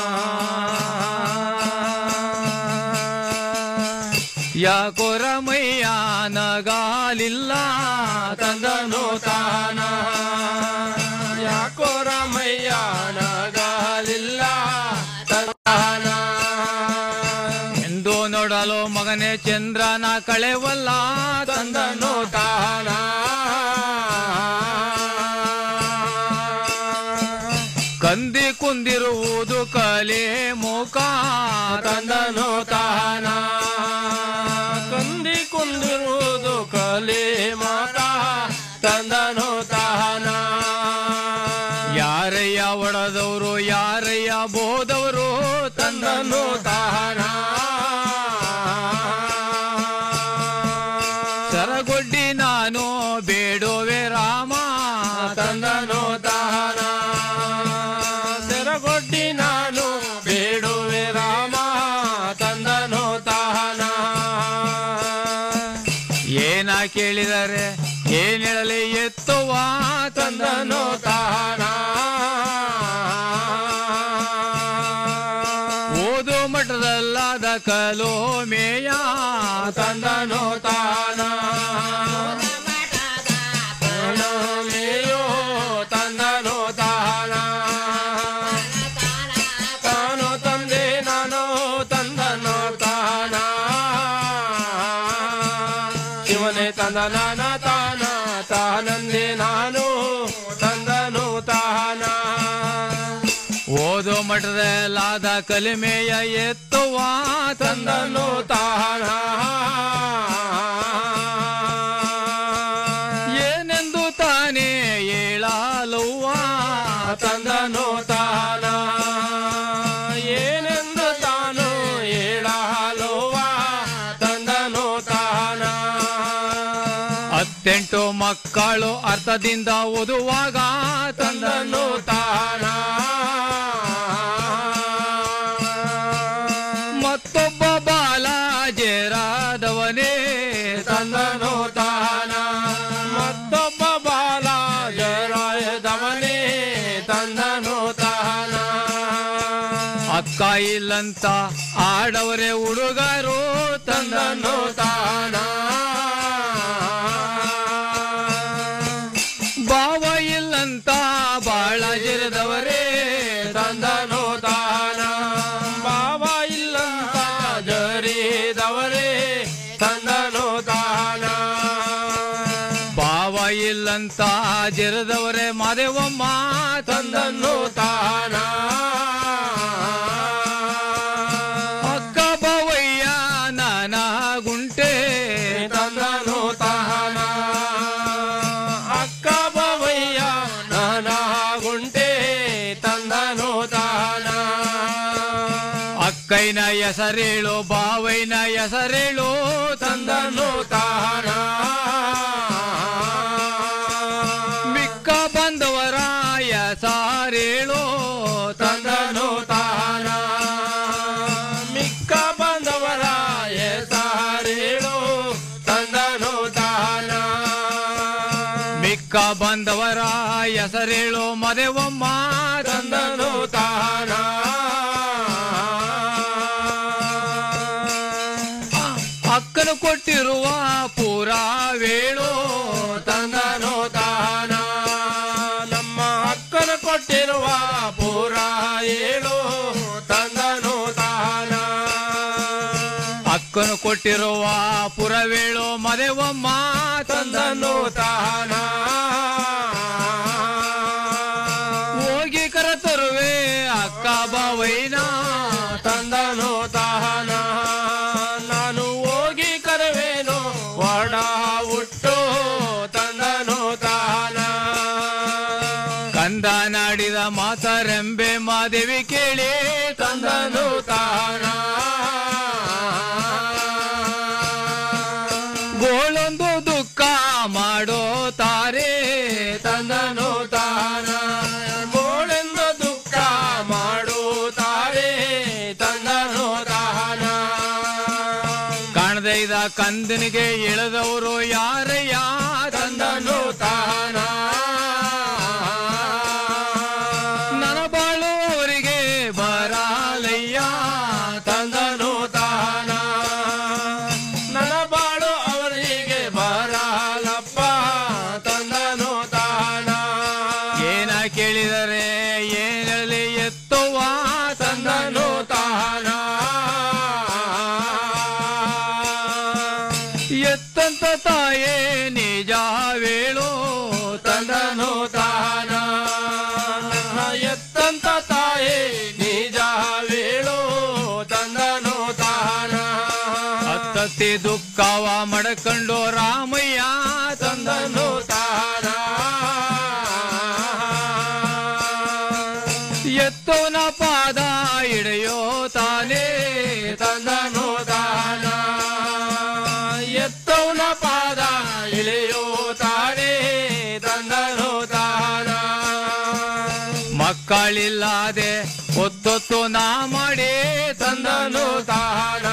D: ಯಾಕೋ ರಮಯ್ಯ ನಗಾಲಿಲ್ಲ ತಂದನು ತಾನ ಯಾಕೋ ರಮಯ್ಯ ನಗಾಲಿಲ್ಲ ತಾನ ಎಂದು ನೋಡಲು ಮಗನೇ ಚಂದ್ರನ ಕಳೆವಲ್ಲ ತಂದನು ತಾನ ಕಂದಿ ಕುಂದಿರುವುದು ಕಲೆ ಮುಖ ತಂದನು ತಾನ ಕಂದಿ ಕುಂದಿರುವುದು ಕಲೆ ಮಾತ ತಂದನು ತಾನ ಯಾರಯ್ಯ ಒಡೆದವರು ಯಾರಯ್ಯ ಬೋದವರು ತಂದನು ತಾನ ಸರಗೊಡ್ಡಿ ನಾನು ಬೇಡುವೆ ರಾಮ ತಂದನು ತಾನ ಸೆರಗೊಡ್ಡಿ ನಾನು ಬೇಡುವೆ ರಾಮ ತಂದನು ತಾನ ಏನ ಕೇಳಿದರೆ ಏನ್ ಹೇಳಲಿ ಎತ್ತುವ ತಂದನು ತಾನ ಓದು ಮಠದಲ್ಲಾದ ಕಲೋ ಮೇಯ ತಂದನು ತಾನ ಮೇಯೋ ತಂದನು ತಾನ ತಾನು ತಂದೆ ನಾನು ತಂದನು ತಾನ ಶಿವನೇ ತಂದ ನಾನ ತಾನ ತಾನಂದೆ ನಾನು ತಂದನು ತಾನ ಓದು ಮಠದಲ್ಲಾದ ಕಲಿಮೆಯ ಎತ್ತುವ ತಂದನು ತಾನ ಏನೆಂದು ತಾನೇ ಹೇಳಲವ್ವ ತಂದನು ತಾನ ಏನೆಂದು ತಾನು ಹೇಳಲವ್ವ ತಂದನು ತಾನ ಹತ್ತೆಂಟು ಮಕ್ಕಳು ಅರ್ಥದಿಂದ ಓದುವಾಗ ತಂದನು ತಾನ ಮತ್ತೊಬ್ಬ ಬಾಲ ಜೇರಾದವನೇ ತಂದನು ತಾನ ಮತ್ತೊಬ್ಬ ಬಾಲ ಜರಾಯದವನೇ ತಂದನು ತಾನ ಅಕ್ಕ ಇಲ್ಲಂತ ಆಡವರೇ ಹುಡುಗರು ತಂದನು ತಾನ ಭಾವ ಇಲ್ಲಂತ ಬಾಳ ಜರದವರೇ ತಂದನು ತಾನ ಭಾವ ಇಲ್ಲಂತ ಜರಿದವರೇ ತಂದನು ತಾನ ಭಾವ ಇಲ್ಲಂತ ಜರದವರೇ ಮಾದೇವಮ್ಮ ತಂದನು ತಾನ ಅಕ್ಕ ಬವಯ್ಯ ನಾನ ಗುಂಟೆ ತಂದನು ತಾನ ಅಕ್ಕ ಬವಯ್ಯ ನಾನ ಗುಂಟೆ ತಂದನು ತಾನ ಅಕ್ಕೈನ ಹೆಸರೇಳು ಬಾವೈನ ಹೆಸರೇಳು ತಂದನು ತಾನ ಮಿಕ್ಕ ಬಂದವರ ಹೆಸರೇಳು ತಂದನು ತಾನ ಮಿಕ್ಕ ಬಂದವರ ಹೆಸರೇಳು ತಂದನು ತಾನ ಮಿಕ್ಕ ಬಂದವರ ಹೆಸರೇಳು ಮದೆವಮ್ಮ ತಂದನು ತಾನ ಅಕ್ಕನು ಕೊಟ್ಟಿರುವ ಪುರಾವೇಳು ತಂದನು ತಾನ ನಮ್ಮ ಅಕ್ಕನು ಕೊಟ್ಟಿರುವ ಪುರ ಏಳು ತಂದನು ತಾನ ಅಕ್ಕನು ಕೊಟ್ಟಿರುವ ಪುರವೇಳು ಮದೆವಮ್ಮ ತಂದನು ತಾನ ಹೋಗಿ ಕರತರುವೆ ಅಕ್ಕ ಬಾವೈನ ತಂದನು ತಾನ ನಾನು ಹೋಗಿ ಕರವೇನು ಒಡ ಹುಟ್ಟು ತಂದನು ತಾನ ಕಂದ ನಾಡಿದ ಮಾತರೆಂಬೆ ಮಾದೇವಿ ಕೇಳಿ ತಂದನು ತಾನ ಗೋಳೊಂದು ದುಃಖ ಮಾಡೋ ತಾರೆ ತಂದನು ತಾನ ಗೋಳೆಂದು ದುಃಖ ಮಾಡುತ್ತಾರೆ ನಂದನಿಗೆ ಎಳೆದವರು ಯಾರಯ್ಯ ತಂದನು ತಾನ ನನ್ನ ಬಾಳು ಅವರಿಗೆ ಬರಾಲಯ್ಯ ತಂದನು ತಾನ ನನ್ನ ಬಾಳು ಅವರಿಗೆ ಬರಾಲಪ್ಪ ತಂದನು ತಾನ ಏನ ಕೇಳಿದರೆ ಏನಲ್ಲಿ ಎತ್ತುವ ತಂದನು ತಾನ ಎತ್ತಂತ ತಾಯೇ ನಿಜ ವೇಳು ತಂದನು ತಾನ ಎತ್ತಂತ ತಾಯೇ ನಿಜ ವೇಳು ತಂದನು ತಾನ ಹತ್ತತ್ತಿ ದುಃಖವ ಮಡಕೊಂಡು ರಾಮಯ್ಯ ತಂದನು ತಾನ ಎತ್ತೋನ ಪಾದ ಇಡೆಯೋ ತಾನೇ ತಂದನು ತಾನ ಎತ್ತೋನ ಪಾದ ಇಳೆಯೋ ತಾನೇ ತಂದನು ತಾನ ಮಕ್ಕಳಿಲ್ಲದೆ ಒತ್ತೊತ್ತು ನಾ ಮಾಡಿ ತಂದನು ತಾನ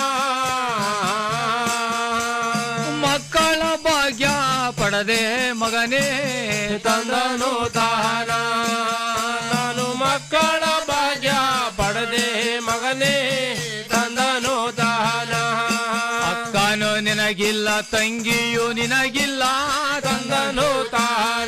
D: ಮಕ್ಕಳ ಭಾಗ್ಯ ಪಡದೆ ಮಗನೇ ತಂದನು ತಾನ ನಾನು ಮಕ್ಕಳ ಭಾಗ್ಯ ಪಡದೆ ಮಗನೇ ತಂದನು ತಾನ ಅಕ್ಕನು ನಿನಗಿಲ್ಲ ತಂಗಿಯು ನಿನಗಿಲ್ಲ ತಂದನು ತಾನ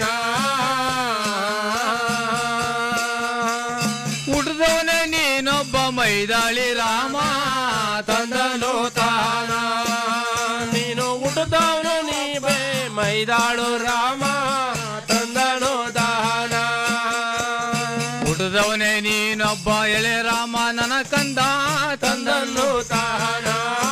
D: ಹುಡ್ದವನೇ ನೀನೊಬ್ಬ ಮೈದಾಳಿ ರಾಮ ತಂದನು ತಾನ ನೀನು ಹುಟ್ಟದವನು ನೀ ಬೇ ಮೈದಾಳು ರಾಮ ತಂದನು ತಾನ ಹುಟ್ಟದವನೇ ನೀನೊಬ್ಬ ಎಳೆ ರಾಮ ನನ್ನ ಕಂದ ತಂದನು ತಾನ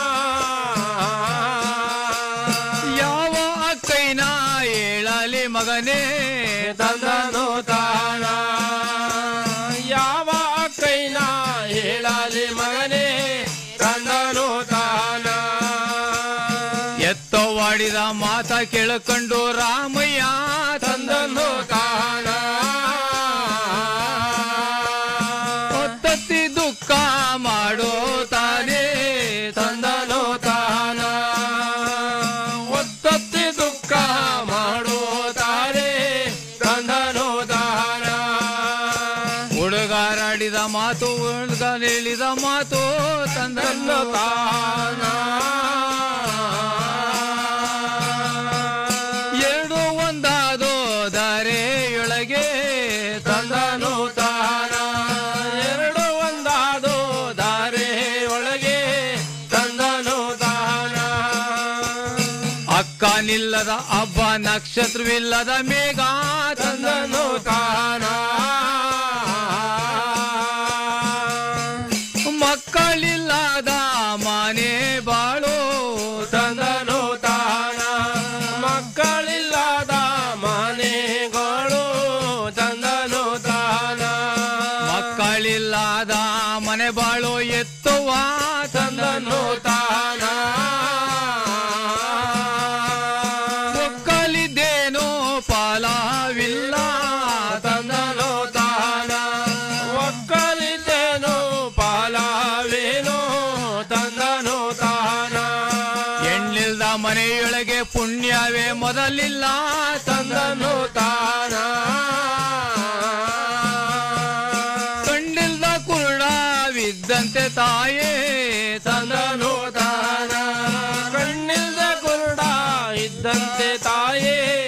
D: ಯಾವ ಅಕ್ಕೈನ ಹೇಳಲಿ ಮಗನೇ ತಂದನು ತಾನ ಯಾವ ಅಕ್ಕೈನ ಹೇಳಲಿ ಮಗನೇ ತಂದನು ತಾನ ಎತ್ತವಾಡಿದ ಮಾತ ಕೇಳಕೊಂಡು ರಾಮಯ್ಯ ತಂದನು ತಾನ ಒತ್ತತ್ತಿ ದುಃಖ ಮಾಡೋ ತಾನೇ ತಂದನು ತಾನ ಒತ್ತತ್ತಿ ದುಃಖ ಮಾಡೋ ತಾನೇ ತಂದನು ತಾನ ಹುಡುಗಾರಾಡಿದ ಮಾತು ಹುಡುಗ ಹೇಳಿದ ಮಾತು ತಂದನು ತಾನ ಎರಡು ಒಂದಾದೋ ದಾರೆಯೊಳಗೆ ತಂದನು ತಾನ ಎರಡು ಒಂದಾದೋ ದಾರೆಯೊಳಗೆ ತಂದನು ತಾನ ಅಕ್ಕ ನಿಲ್ಲದ ಹಬ್ಬ ನಕ್ಷತ್ರವಿಲ್ಲದ ಮೇಘ ತಂದನು ತಾನ ಮಕ್ಕಳಿಲ್ಲದ ಮನೆ ಬಾಳು ತಂದನು ತಾನ ಮಕ್ಕಳಿಲ್ಲದ ಮನೆಗಳು ತಂದನು ತಾನ ಮಕ್ಕಳಿಲ್ಲದ ಮನೆ ಬಾಳು ಎತ್ತುವ ತಂದನು ತಾನ ಒಕ್ಕಲಿದ್ದೇನೋ ಫಲವಿಲ್ಲ ತಂದನು ತಾನ ಒಕ್ಕಲಿದ್ದೇನೋ ಫಲವೇನೋ ತಂದನು ತಾನ ಎಣ್ಣಿಲ್ದ ಮನೆಯೊಳಗೆ ಪುಣ್ಯವೇ ಮೊದಲಿಲ್ಲ ತಂದನು ತಾನ ಕಂಡಿಲ್ದ ಕುರುಡವಿದ್ದಂತೆ ತಾಯೇ ತಂದನು ತಾನ ಕಣ್ಣಿಲ್ದ ಕುರುಡ ಇದ್ದಂತೆ ತಾಯೇ